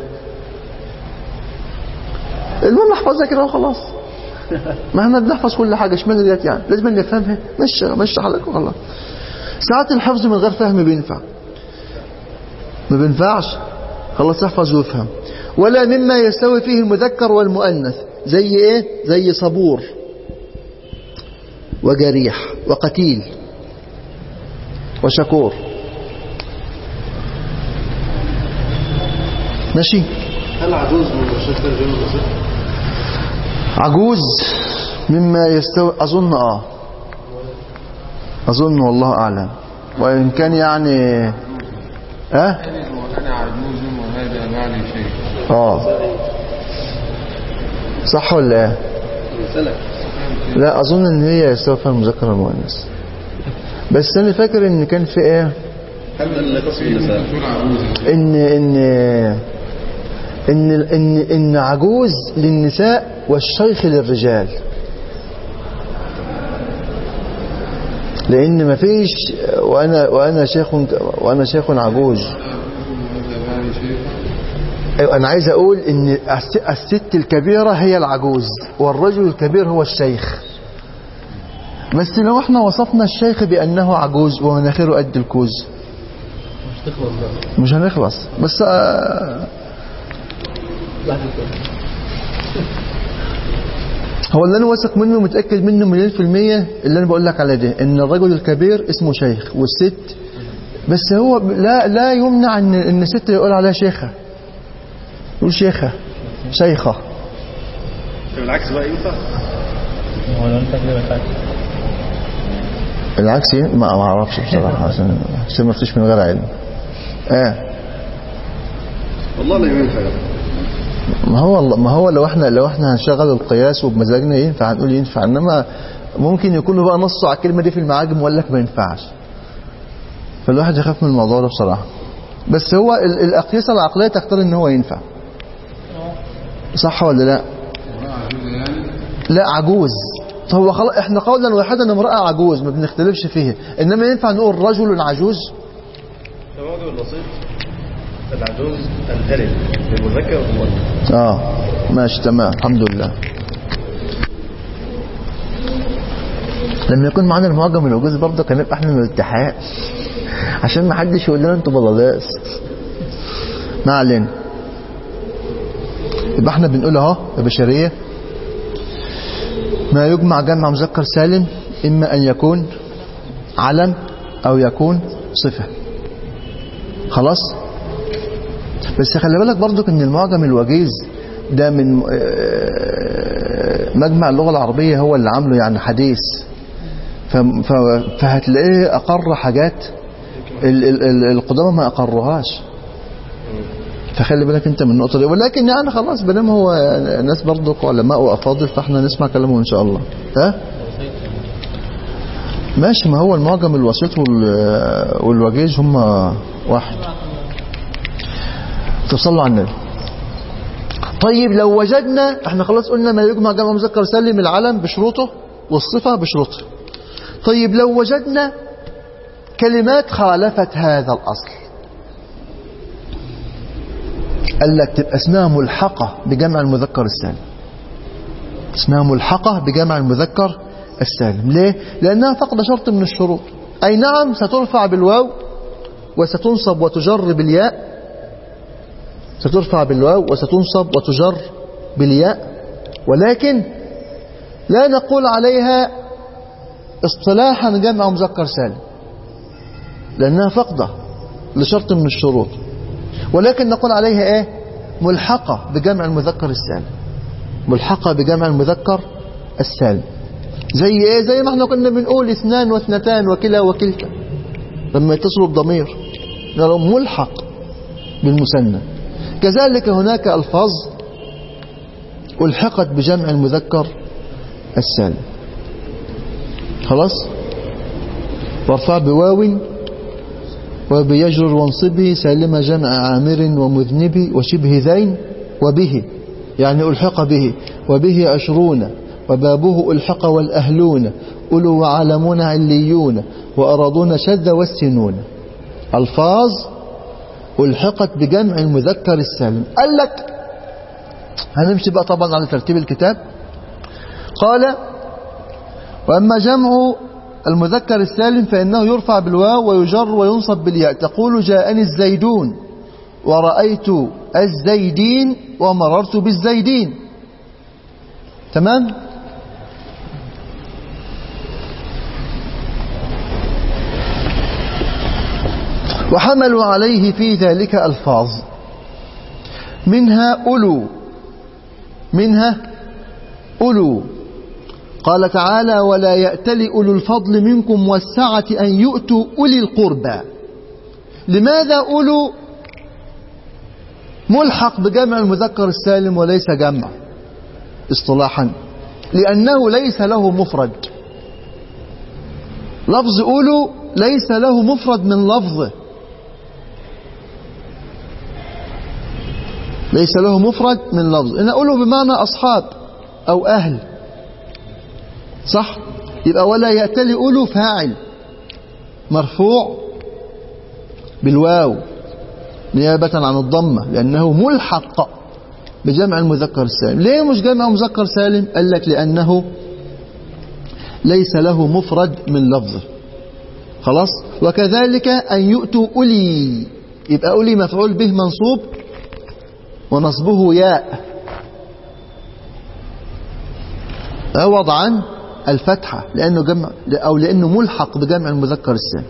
[SPEAKER 1] المهم احفظها كده وخلاص ما احنا بنحفظ كل حاجة اشمعنى ديت يعني لازم نفهمها مش مش حالك وخلاص ساعات الحفظ من غير فهم بينفع ما بينفعش خلاص احفظ وافهم ولا مما يستوي فيه المذكر والمؤنث زي ايه زي صبور وجريح وقتيل وشكور ماشي
[SPEAKER 3] هل عجوز من الشيخ ترجمة بسيط؟
[SPEAKER 1] عجوز مما يستوي أظن آه أظن والله أعلم وإن كان يعني أه
[SPEAKER 2] وأنا عجوز وهذا بعلي شيء
[SPEAKER 1] آه صح ولا إيه
[SPEAKER 3] سلك
[SPEAKER 1] لا أظن إن هي يستوي فيها المذكر والمؤنث بس أنا فاكر إن كان في إيه
[SPEAKER 3] هل النقص في النساء؟
[SPEAKER 2] تقول عجوز
[SPEAKER 1] إن إن إن إن إن عجوز للنساء والشيخ للرجال لأن ما فيش وأنا وأنا شيخ وأنا شيخ عجوز
[SPEAKER 2] وهذا بعلي شيء
[SPEAKER 1] أيوة، أنا عايز أقول إن الس- الست الكبيرة هي العجوز والرجل الكبير هو الشيخ بس لو احنا وصفنا الشيخ بأنه عجوز ومناخيره قد الكوز
[SPEAKER 3] مش تخلص بقى
[SPEAKER 1] مش هنخلص بس آه،
[SPEAKER 3] لحظة كده.
[SPEAKER 1] هو اللي انا واثق منه متاكد منه مليون في الميه اللي انا بقول لك على ده ان الرجل الكبير اسمه شيخ والست بس هو لا لا يمنع ان ان الست يقول عليها شيخه قول شيخة شيخة
[SPEAKER 3] بالعكس بقى ينفع
[SPEAKER 4] هو لو انت كده ما ينفعش
[SPEAKER 1] العكس إيه؟ ما ما اعرفش بصراحة عشان عشان ما افتيش من غير علم اه
[SPEAKER 3] والله لا ينفع
[SPEAKER 1] ما هو ما هو لو احنا لو احنا هنشغل القياس وبمزاجنا ينفع هنقول ينفع انما ممكن يكونوا بقى نصوا على الكلمه دي في المعاجم وقال لك ما ينفعش فالواحد يخاف من الموضوع ده بصراحه بس هو ال- الاقيسه العقليه تختار ان هو ينفع صح ولا لا لا عجوز هو خلاص احنا قولا واحدا امراه عجوز ما بنختلفش فيها انما ينفع نقول رجل عجوز
[SPEAKER 3] الواجب البسيط العجوز الهرم للمذكر والمؤنث
[SPEAKER 1] اه ماشي تمام الحمد لله لما يكون معانا المعجم الوجوز برضه كان يبقى احنا مرتاحين عشان ما حدش يقول لنا انتوا بلالاس ما علينا يبقى احنا بنقول اهو يا بشريه ما يجمع جمع مذكر سالم اما ان يكون علم او يكون صفه خلاص بس خلي بالك برضك ان المعجم الوجيز ده من آه، مجمع اللغة العربية هو اللي عامله يعني حديث ف- ف- فهتلاقيه أقر حاجات ال- ال- ال- القدامى ما أقرهاش فخلي بالك انت من النقطة دي ولكن يعني خلاص بنام هو ناس برضك علماء وأفاضل فاحنا نسمع كلامهم إن شاء الله ها ماشي ما هو المعجم الوسيط وال- والوجيز هم واحد تصلوا على النبي طيب لو وجدنا احنا خلاص قلنا ما يجمع جمع مذكر سالم العلم بشروطه والصفة بشروطه طيب لو وجدنا كلمات خالفت هذا الأصل قال لك تبقى اسمها ملحقة بجمع المذكر السالم اسمها ملحقة بجمع المذكر السالم ليه؟ لأنها فقد شرط من الشروط أي نعم سترفع بالواو وستنصب وتجر بالياء سترفع بالواو وستنصب وتجر بالياء ولكن لا نقول عليها اصطلاحا جمع مذكر سالم لأنها فقدة لشرط من الشروط ولكن نقول عليها ايه ملحقة بجمع المذكر السالم ملحقة بجمع المذكر السالم زي ايه زي ما احنا كنا بنقول اثنان واثنتان وكلا وكلتا لما يتصلوا بضمير نقول ملحق بالمثنى كذلك هناك ألفاظ ألحقت بجمع المذكر السالم خلاص وارفع بواو وبيجر وانصبه سالم جمع عامر ومذنب وشبه ذين وبه يعني ألحق به وبه عشرون وبابه ألحق والأهلون أولو وعلمون عليون وأرادون شذ والسنون ألفاظ ألحقت بجمع المذكر السالم قال لك هنمشي بقى طبعا على ترتيب الكتاب قال وأما جمع المذكر السالم فإنه يرفع بالواو ويجر وينصب بالياء تقول جاءني الزيدون ورأيت الزيدين ومررت بالزيدين تمام وحملوا عليه في ذلك ألفاظ منها أولو منها أولو قال تعالى ولا يأتل أولو الفضل منكم والسعة أن يؤتوا أولي القربى لماذا أولو ملحق بجمع المذكر السالم وليس جمع اصطلاحا لأنه ليس له مفرد لفظ أولو ليس له مفرد من لفظه ليس له مفرد من لفظ إن أولو بمعنى أصحاب أو أهل صح يبقى ولا يأتلي أولو فاعل مرفوع بالواو نيابة عن الضمة لأنه ملحق بجمع المذكر السالم ليه مش جمع مذكر سالم قال لك لأنه ليس له مفرد من لفظه خلاص وكذلك أن يؤتوا أولي يبقى أولي مفعول به منصوب ونصبه ياء عوض عن الفتحة لأنه جمع أو لأنه ملحق بجمع المذكر السالم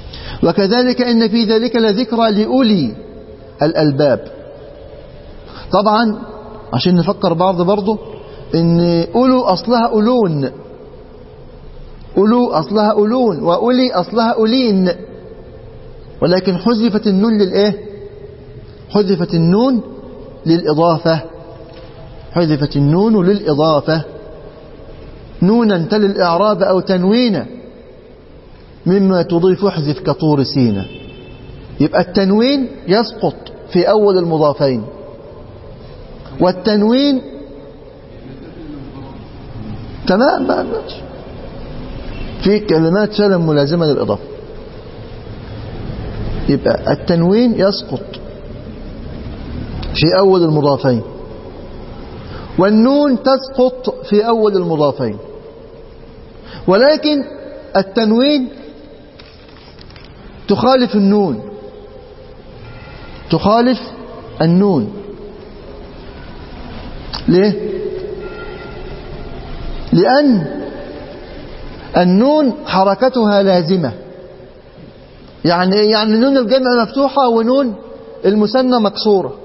[SPEAKER 1] وكذلك إن في ذلك لذكرى لأولي الألباب طبعا عشان نفكر بعض برضه ان أولو أصلها ألون أولو أصلها ألون وأولي أصلها أولين ولكن حذفت النون للإيه حذفت النون للإضافة حذفت النون للإضافة نونا تل الإعراب أو تنوينا مما تضيف احذف كطور سينا يبقى التنوين يسقط في أول المضافين والتنوين تمام بقى ماشي. في كلمات فعلا ملازمة للإضافة يبقى التنوين يسقط في أول المضافين والنون تسقط في أول المضافين ولكن التنوين تخالف النون تخالف النون ليه لأن النون حركتها لازمة يعني إيه؟ يعني نون الجمع مفتوحة ونون المثنى مكسورة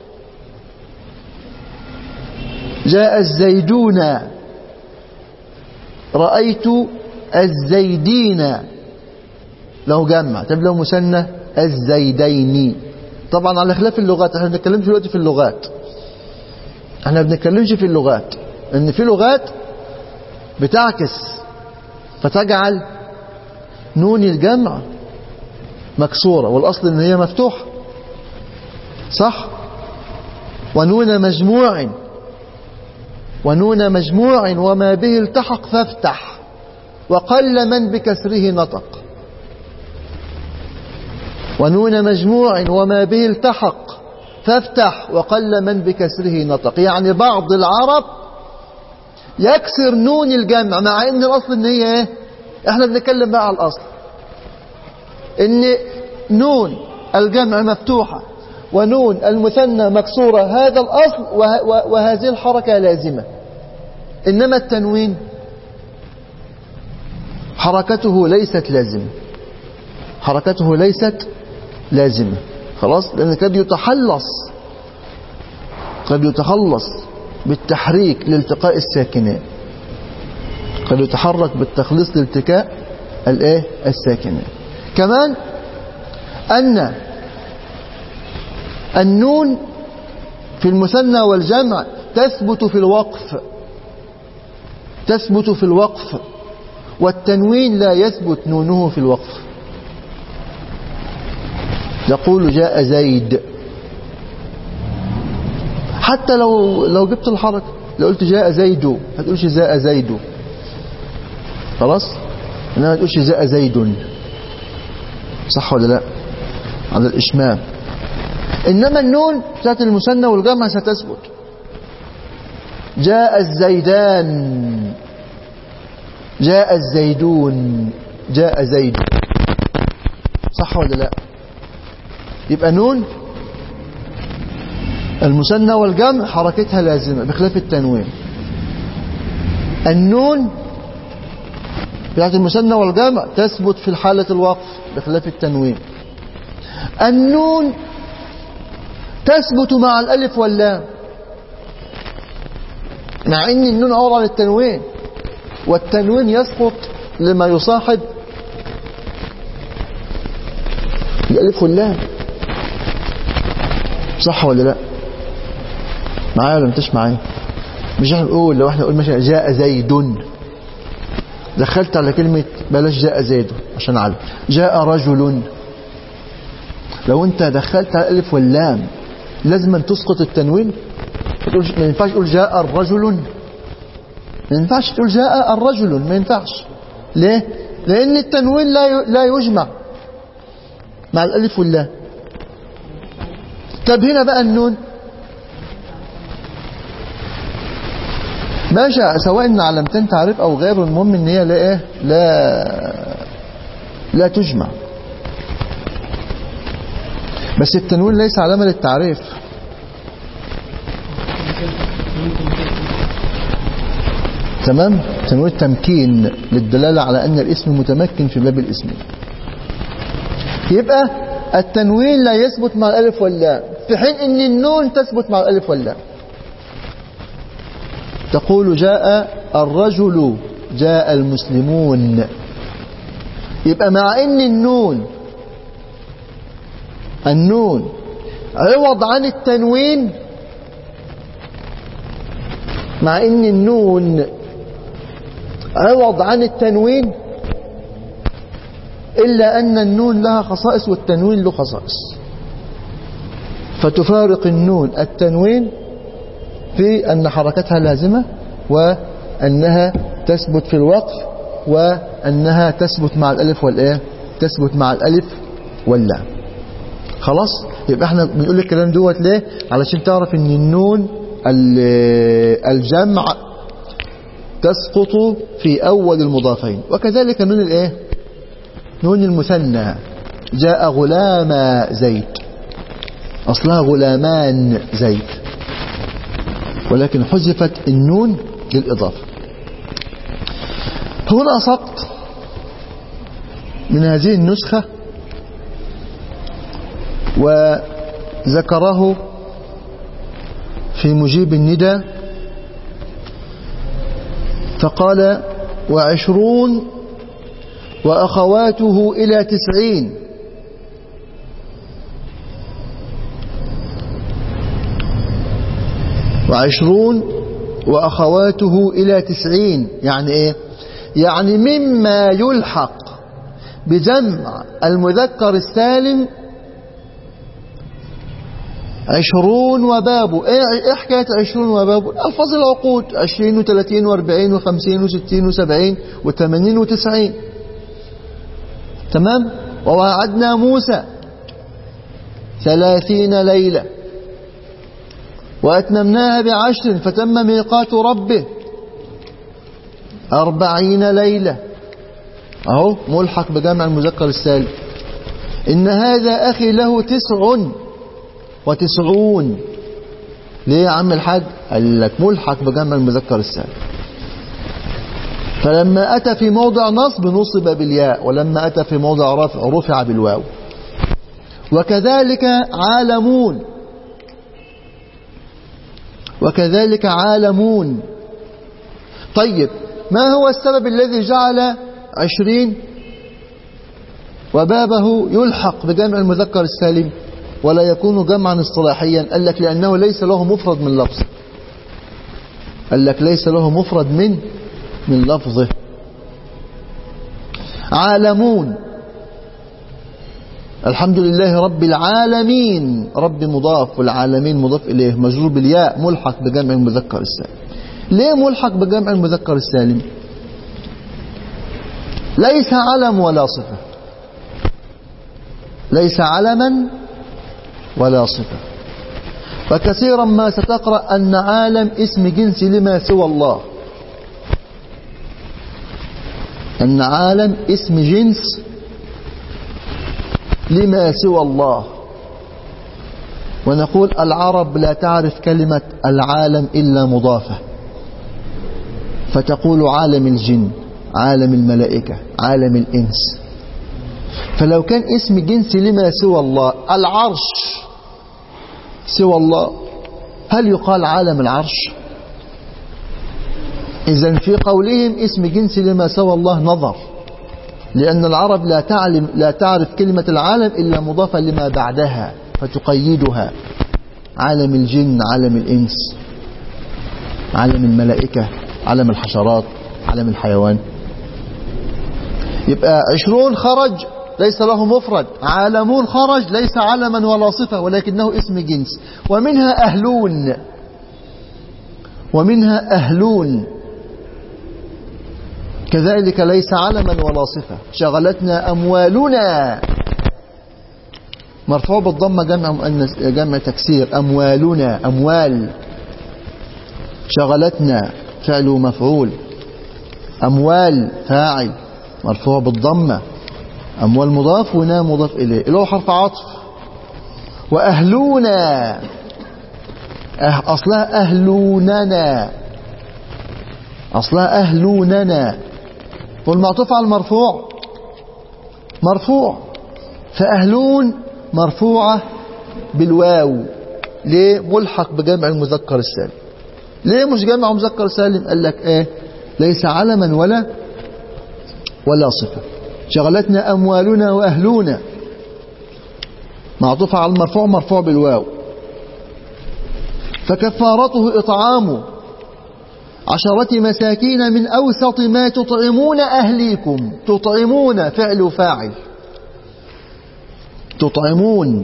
[SPEAKER 1] جاء الزيدون رأيت الزيدين لو جمع طب لو مثنى الزيدين طبعا على خلاف اللغات احنا بنتكلمش دلوقتي في اللغات احنا بنتكلمش في اللغات ان في لغات بتعكس فتجعل نون الجمع مكسورة والأصل ان هي مفتوحة صح ونون مجموع ونون مجموع وما به التحق فافتح وقل من بكسره نطق ونون مجموع وما به التحق فافتح وقل من بكسره نطق يعني بعض العرب يكسر نون الجمع مع ان الاصل ان هي ايه احنا بنتكلم بقى على الاصل ان نون الجمع مفتوحة ونون المثنى مكسورة هذا الأصل وه وهذه الحركة لازمة إنما التنوين حركته ليست لازمة حركته ليست لازمة خلاص لأن قد يتحلص قد يتخلص بالتحريك لالتقاء الساكنين قد يتحرك بالتخليص لالتقاء الايه الساكنين كمان أن النون في المثنى والجمع تثبت في الوقف تثبت في الوقف والتنوين لا يثبت نونه في الوقف يقول جاء زيد حتى لو لو جبت الحركة لو قلت جاء زيد هتقولش جاء زيد خلاص انما ما تقولش جاء زيد صح ولا لا على الإشمام إنما النون بتاعت المثنى والجمع ستثبت جاء الزيدان جاء الزيدون جاء زيد صح ولا لا يبقى نون المثنى والجمع حركتها لازمة بخلاف التنوين النون بتاعت المثنى والجمع تثبت في حالة الوقف بخلاف التنوين النون تثبت مع الألف واللام مع ان النون عورة للتنوين والتنوين يسقط لما يصاحب الألف واللام صح ولا لا معايا ولا انتش معايا مش احنا نقول لو احنا نقول مثلا جاء زيد دخلت على كلمة بلاش جاء زيد عشان عارف جاء رجل لو انت دخلت على الالف واللام لازم أن تسقط التنوين ما ينفعش تقول جاء الرجل ما ينفعش تقول جاء الرجل ما ينفعش ليه لان التنوين لا لا يجمع مع الالف واللام طب هنا بقى النون ماشي سواء ان علامتين تعريف او غيره المهم ان هي لا ايه لا لا تجمع بس التنوين ليس علامة للتعريف تمام تنوين تمكين للدلالة على أن الاسم متمكن في باب الاسم يبقى التنوين لا يثبت مع الألف واللام في حين ان النون تثبت مع الالف واللام تقول جاء الرجل جاء المسلمون يبقى مع ان النون النون عوض عن التنوين مع ان النون عوض عن التنوين إلا أن النون لها خصائص والتنوين له خصائص فتفارق النون التنوين في أن حركتها لازمة وأنها تثبت في الوقف وأنها تثبت مع الألف والإيه تثبت مع الألف واللام خلاص يبقى احنا بنقول الكلام دوت ليه علشان تعرف ان النون ال- الجمع تسقط في أول المضافين وكذلك نون الايه نون المثنى جاء غلام زيد أصلها غلامان زيد ولكن حذفت النون للإضافة هنا سقط من هذه النسخة وذكره في مجيب الندى فقال وعشرون وأخواته إلى تسعين وعشرون وأخواته إلى تسعين يعني إيه يعني مما يلحق بجمع المذكر السالم عشرون وبابه ايه إيه حكاية عشرون وبابه الفاظ العقود عشرين وثلاثين واربعين وخمسين وستين وسبعين وثمانين وتسعين تمام ووعدنا موسى ثلاثين ليلة وأتممناها بعشر فتم ميقات ربه أربعين ليلة أهو ملحق بجمع المذكر السالم إن هذا أخي له تسع وتسعون ليه يا عم الحاج قال لك ملحق بجمع المذكر السالم فلما أتى في موضع نصب نصب بالياء ولما أتى في موضع رفع رفع بالواو وكذلك عالمون وكذلك عالمون طيب ما هو السبب الذي جعل عشرين وبابه يلحق بجمع المذكر السالم ولا يكون جمعا اصطلاحيا قال لك لأنه ليس له مفرد من لفظه قال لك ليس له مفرد من من لفظه عالمون الحمد لله رب العالمين رب مضاف والعالمين مضاف إليه مجرور بالياء ملحق بجمع المذكر السالم ليه ملحق بجمع المذكر السالم ليس علم ولا صفة ليس علما ولا صفة فكثيرا ما ستقرأ أن عالم اسم جنس لما سوى الله أن عالم اسم جنس لما سوى الله ونقول العرب لا تعرف كلمة العالم إلا مضافة فتقول عالم الجن عالم الملائكة عالم الإنس فلو كان اسم جنس لما سوى الله العرش سوى الله هل يقال عالم العرش إذا في قولهم اسم جنس لما سوى الله نظر لأن العرب لا تعلم لا تعرف كلمة العالم إلا مضافة لما بعدها فتقيدها عالم الجن عالم الإنس عالم الملائكة عالم الحشرات عالم الحيوان يبقى عشرون خرج ليس له مفرد عالمون خرج ليس علما ولا صفة ولكنه اسم جنس ومنها أهلون ومنها أهلون كذلك ليس علما ولا صفة شغلتنا أموالنا مرفوع بالضمة جمع مؤنث جمع تكسير أموالنا أموال شغلتنا فعل مفعول أموال فاعل مرفوع بالضمة أموال مضاف ونا مضاف إليه اللي هو حرف عطف وأهلونا أه أصلها أهلوننا أصلها أهلوننا والمعطوف على المرفوع مرفوع فأهلون مرفوعة بالواو ليه ملحق بجمع المذكر السالم ليه مش جمع مذكر سالم قال لك ايه ليس علما ولا ولا صفة شغلتنا أموالنا وأهلنا معطوف على المرفوع مرفوع بالواو فكفارته إطعام عشرة مساكين من أوسط ما تطعمون أهليكم تطعمون فعل فاعل تطعمون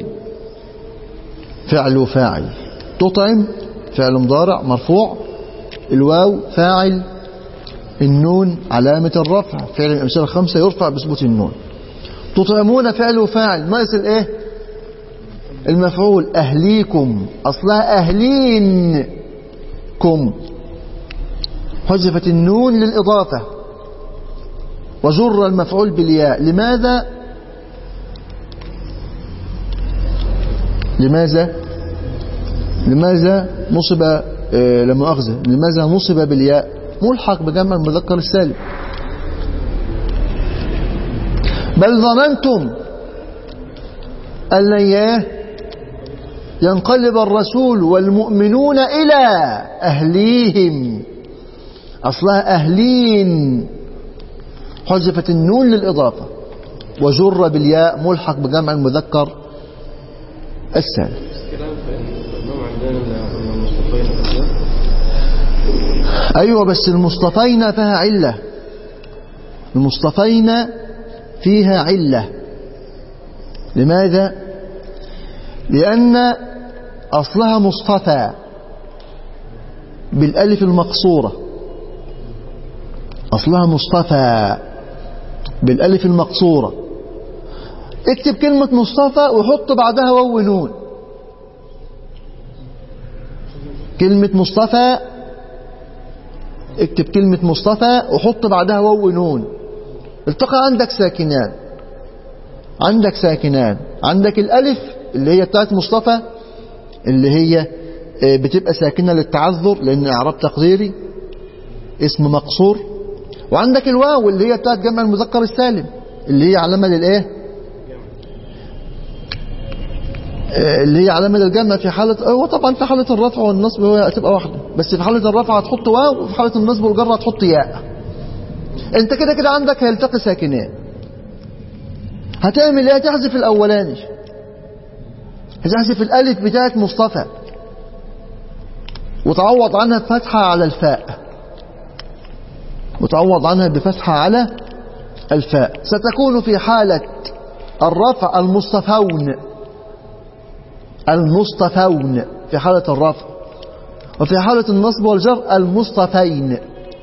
[SPEAKER 1] فعل فاعل تطعم فعل مضارع مرفوع الواو فاعل النون علامة الرفع فعل الأمثلة الخمسة يرفع بثبوت النون تطعمون فعل وفاعل ناقص الايه المفعول أهليكم أصلها أهلينكم حذفت النون للإضافة وجر المفعول بالياء لماذا لماذا لماذا نصب آه، لا مؤاخذة لماذا نصب بالياء ملحق بجمع المذكر السالم بل ظننتم أن لن يه- ينقلب الرسول والمؤمنون إلى أهليهم أصلها أهلين حذفت النون للإضافة وجر بالياء ملحق بجمع المذكر السالم
[SPEAKER 3] كلام فإنهم عندنا المصطفين الأسماء
[SPEAKER 1] أيوة بس المصطفين فيها علة المصطفين فيها علة لماذا؟ لأن أصلها مصطفى بالألف المقصورة أصلها مصطفى بالألف المقصورة اكتب كلمة مصطفى وحط بعدها واو نون كلمة مصطفى اكتب كلمة مصطفى وحط بعدها واو نون التقى عندك ساكنان عندك ساكنان عندك الألف اللي هي بتاعت مصطفى اللي هي آه، بتبقى ساكنة للتعذر لأن إعراب تقديري اسم مقصور وعندك الواو اللي هي بتاعت جمع المذكر السالم اللي هي علامة للإيه آه، اللي هي علامة الجمع في حالة هو طبعا في حالة الرفع والنصب هو هتبقى واحدة بس في حالة الرفع هتحط واو وفي حالة النصب والجر هتحط ياء انت كده كده عندك هيلتقي ساكنين هتعمل ايه هتحذف الاولاني هتحذف الالف بتاعت مصطفى وتعوض عنها بفتحة على الفاء وتعوض عنها بفتحة على الفاء ستكون في حالة الرفع المصطفون المصطفون في حالة الرفع وفي حالة النصب والجر المصطفين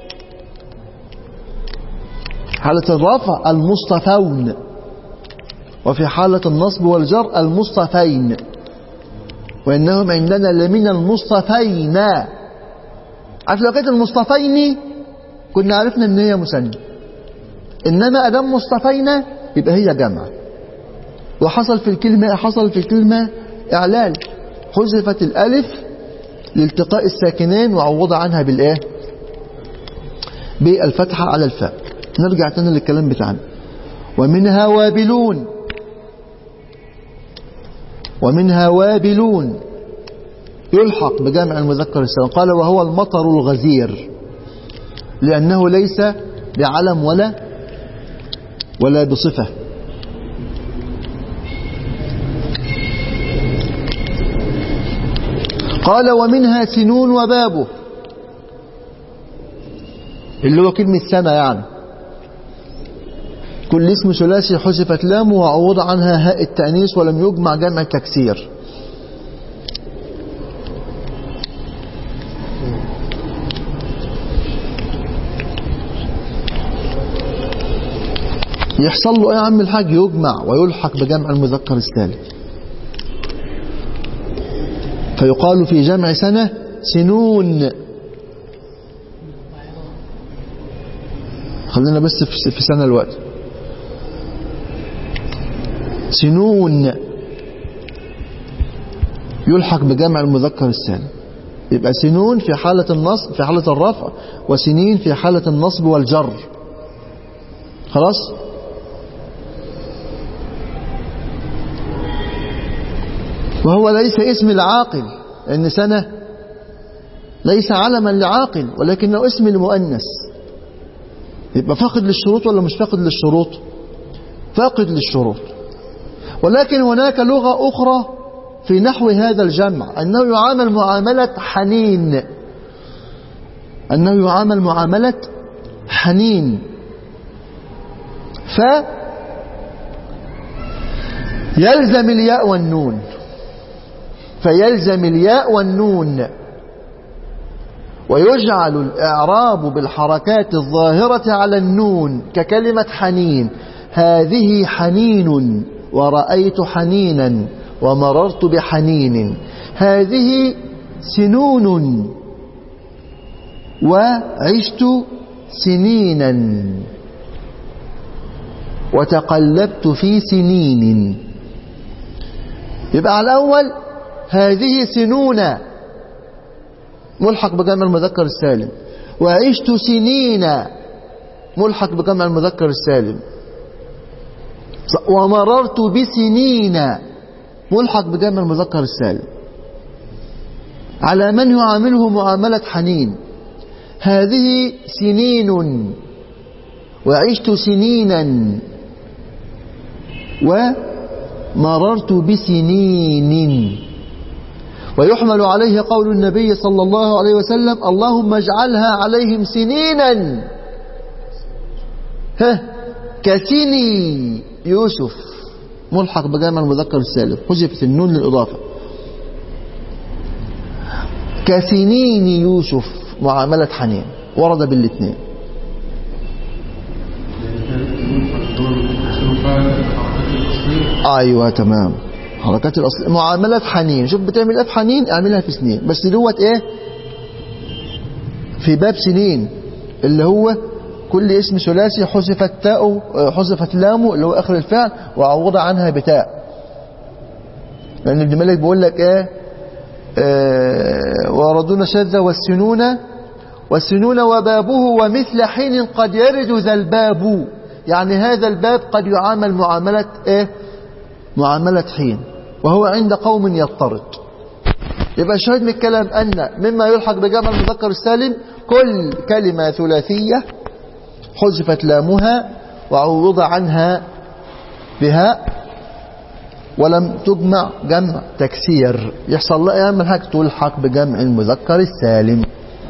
[SPEAKER 1] حالة الرفع المصطفون وفي حالة النصب والجر المصطفين وإنهم عندنا لمن المصطفين عارف لو كانت المصطفين كنا عرفنا ان هي مثنى انما ادام مصطفين يبقى هي جمع وحصل في الكلمة حصل في الكلمة اعلال حذفت الالف لالتقاء الساكنين وعوض عنها بالايه بالفتحة على الفاء نرجع تاني للكلام بتاعنا ومنها وابلون ومنها وابلون يلحق بجامع المذكر السالم قال وهو المطر الغزير لأنه ليس بعلم ولا ولا بصفة قال ومنها سنون وبابه اللي هو كلمة سنة يعني كل اسم ثلاثي حذفت لامه وعوض عنها هاء التأنيث ولم يجمع جمع التكسير يحصل له ايه يا عم الحاج يجمع ويلحق بجمع المذكر السالم فيقال في جمع سنة سنون خلينا بس في في سنة الوقت سنون يلحق بجمع المذكر السالم يبقى سنون في حالة النصب في حالة الرفع وسنين في حالة النصب والجر خلاص وهو ليس اسم العاقل ان سنة ليس علما لعاقل ولكنه اسم المؤنث يبقى فاقد للشروط ولا مش فاقد للشروط فاقد للشروط ولكن هناك لغة أخرى في نحو هذا الجمع أنه يعامل معاملة حنين أنه يعامل معاملة حنين ف يلزم الياء والنون فيلزم الياء والنون ويجعل الإعراب بالحركات الظاهرة على النون ككلمة حنين هذه حنين ورأيت حنينا ومررت بحنين هذه سنون وعشت سنينا وتقلبت في سنين يبقى على الأول هذه سنون ملحق بجمع المذكر السالم وعشت سنين ملحق بجمع المذكر السالم ومررت بسنين ملحق بجمع المذكر السالم على من يعامله معاملة حنين هذه سنين وعشت سنينا ومررت بسنين ويحمل عليه قول النبي صلى الله عليه وسلم اللهم اجعلها عليهم سنينا ها كسني يوسف ملحق بجامع المذكر السالم حذفت النون للإضافة كسنين يوسف معاملة حنين ورد بالاثنين ايوه تمام حركات الاصل معامله حنين شوف بتعمل ايه في حنين اعملها في سنين بس دوت ايه في باب سنين اللي هو كل اسم ثلاثي حذفت تاء حذفت لامه اللي هو اخر الفعل وعوض عنها بتاء لان ابن مالك بيقول لك ايه آه وردون شذ والسنون والسنون وبابه ومثل حين قد يرد ذا الباب يعني هذا الباب قد يعامل معاملة ايه معاملة حين وهو عند قوم يضطرد يبقى الشاهد من الكلام أن مما يلحق بجمع المذكر السالم كل كلمة ثلاثية حذفت لامها وعوض عنها بها ولم تجمع جمع تكسير يحصل لها اعمل حاجة تلحق بجمع المذكر السالم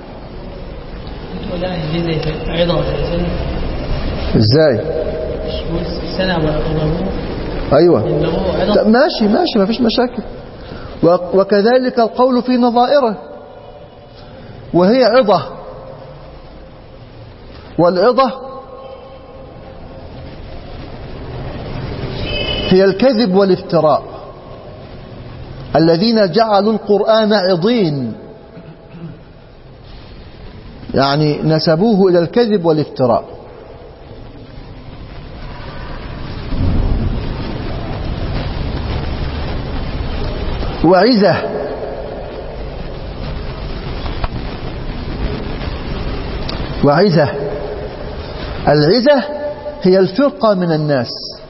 [SPEAKER 5] ولا يجي زي عظة زي
[SPEAKER 1] ازاي
[SPEAKER 5] سنة وأقربه
[SPEAKER 1] ايوه
[SPEAKER 5] إنه
[SPEAKER 1] لا،
[SPEAKER 5] عظة
[SPEAKER 1] ماشي ماشي ما فيش مشاكل و- وكذلك القول في نظائره وهي عظة والعظة هي الكذب والافتراء الذين جعلوا القرآن عظين يعني نسبوه إلى الكذب والافتراء وعزة وعزة العزة هي الفرقة من الناس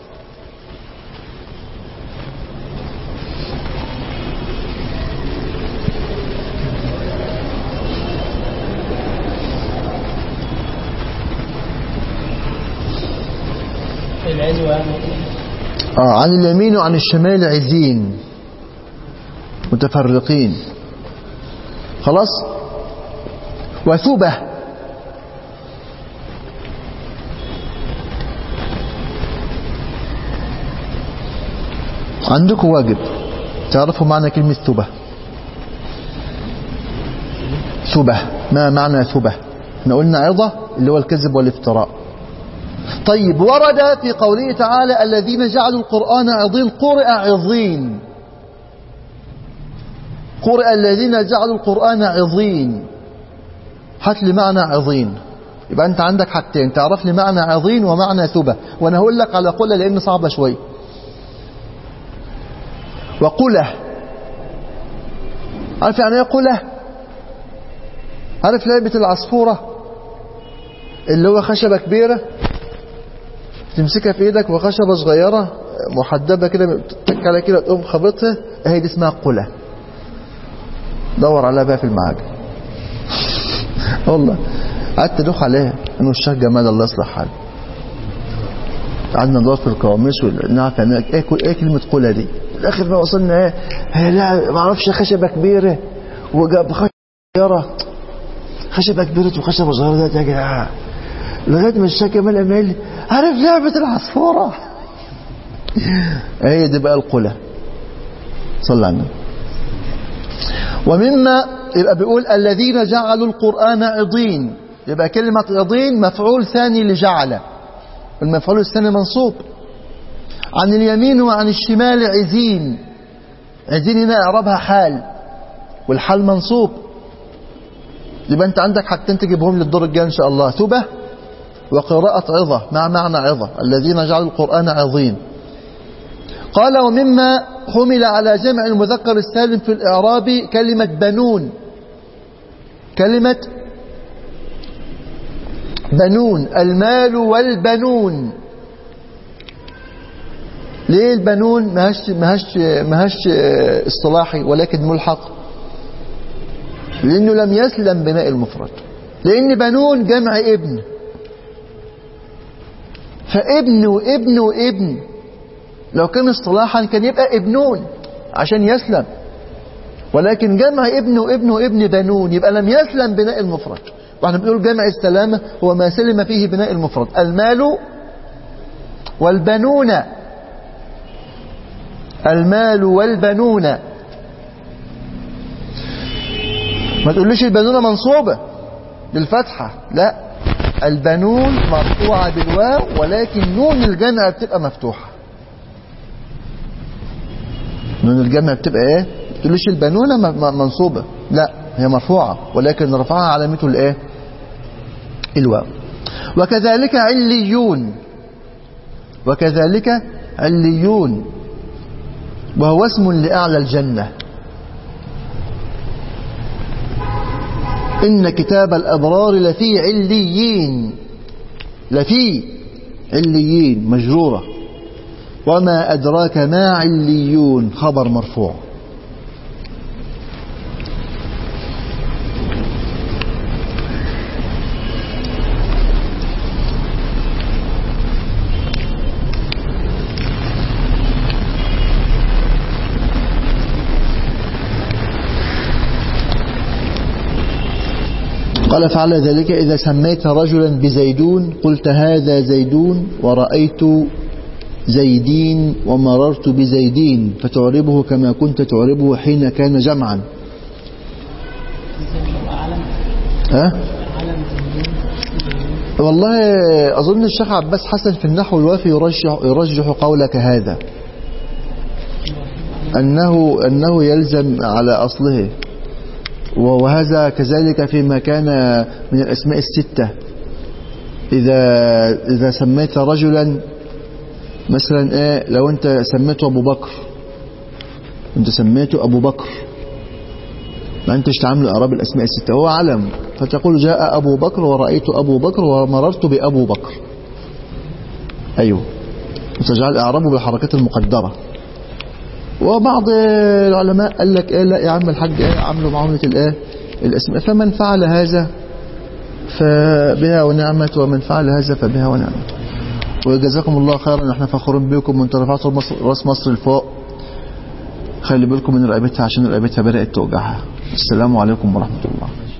[SPEAKER 5] العزوة
[SPEAKER 1] آه عن اليمين وعن الشمال عزين متفرقين خلاص وثبة عندكم واجب تعرفوا معنى كلمة ثبة ثبة ما معنى ثبة احنا قلنا عظة اللي هو الكذب والافتراء طيب ورد في قوله تعالى الذين جعلوا القرآن عظيم قرئ عظيم قرئ الذين جعلوا القرآن عظيم هات لي معنى عظيم يبقى انت عندك حاجتين تعرف لي معنى عظيم ومعنى ثبة وانا هقول لك على قلة لان صعبة شوية وقلة عارف يعني ايه قلة عارف لعبة العصفورة اللي هو خشبة كبيرة تمسكها في ايدك وخشبة صغيرة محدبة كده تك على كده تقوم خبطها اهي دي اسمها قلة دور عليها بقى في المعاجم والله قعدت ادوخ عليها انه الشيخ جمال الله يصلح حاله قعدنا ندور في القواميس ونعرف يعني ايه كل- ايه كلمه قوله دي في الاخر ما وصلنا ايه هي لا ما اعرفش خشبه كبيره وجاب خشبه صغيره خشبه كبيره وخشبه صغيره ده يا جدعان لغايه ما الشيخ جمال قام قال لي عارف لعبه العصفوره هي دي بقى القله صلى على النبي ومما يبقى بيقول الذين جعلوا القرآن عضين يبقى كلمة عضين مفعول ثاني لجعل المفعول الثاني منصوب عن اليمين وعن الشمال عزين عزين هنا اعرابها حال والحال منصوب يبقى انت عندك حاجتين تجيبهم للدور الجاي ان شاء الله ثبة وقراءة عظة مع معنى عظة الذين جعلوا القرآن عظيم قال ومما حمل على جمع المذكر السالم في الإعراب كلمة بنون كلمة بنون المال والبنون ليه البنون ماهش ماهش ماهش اصطلاحي ولكن ملحق لأنه لم يسلم بناء المفرد لأن بنون جمع ابن فابن وابن وابن لو كان اصطلاحا كان يبقى ابنون عشان يسلم ولكن جمع ابن وابن وابن بنون يبقى لم يسلم بناء المفرد واحنا بنقول جمع السلامة هو ما سلم فيه بناء المفرد المال والبنون المال والبنون ما تقوليش البنون منصوبة بالفتحة لا البنون مرفوعة بالواو ولكن نون الجمع بتبقى مفتوحة نون الجمع بتبقى ايه تقوليش البنونة م- م- منصوبة لا هي مرفوعة ولكن رفعها علامته الايه الواو وكذلك عليون وكذلك عليون وهو اسم لأعلى الجنة إن كتاب الأبرار لفي عليين لفي عليين مجرورة وما أدراك ما عليون خبر مرفوع قال فعل ذلك إذا سميت رجلا بزيدون قلت هذا زيدون ورأيت زيدين ومررت بزيدين فتعربه كما كنت تعربه حين كان جمعا
[SPEAKER 5] علم
[SPEAKER 1] ها؟
[SPEAKER 5] علم
[SPEAKER 1] والله أظن الشيخ عباس حسن في النحو الوافي يرجح, يرجح قولك هذا أنه, أنه يلزم على أصله وهذا كذلك فيما كان من الأسماء الستة إذا, إذا سميت رجلا مثلا إيه لو أنت سميته أبو بكر أنت سميته أبو بكر ما أنتش تعامل أعراب الأسماء الستة هو علم فتقول جاء أبو بكر ورأيت أبو بكر ومررت بأبو بكر أيوه وتجعل إعرابه بالحركات المقدرة وبعض العلماء قال لك ايه لا يا عم الحاج ايه عملوا معاملة الايه الاسماء فمن فعل هذا فبها ونعمت ومن فعل هذا فبها ونعمت وجزاكم الله خيرا احنا فخورين بكم وانتوا رفعتوا مصر راس مصر لفوق خلي بالكم من رقبتها عشان رقبتها بدأت توجعها السلام عليكم ورحمة الله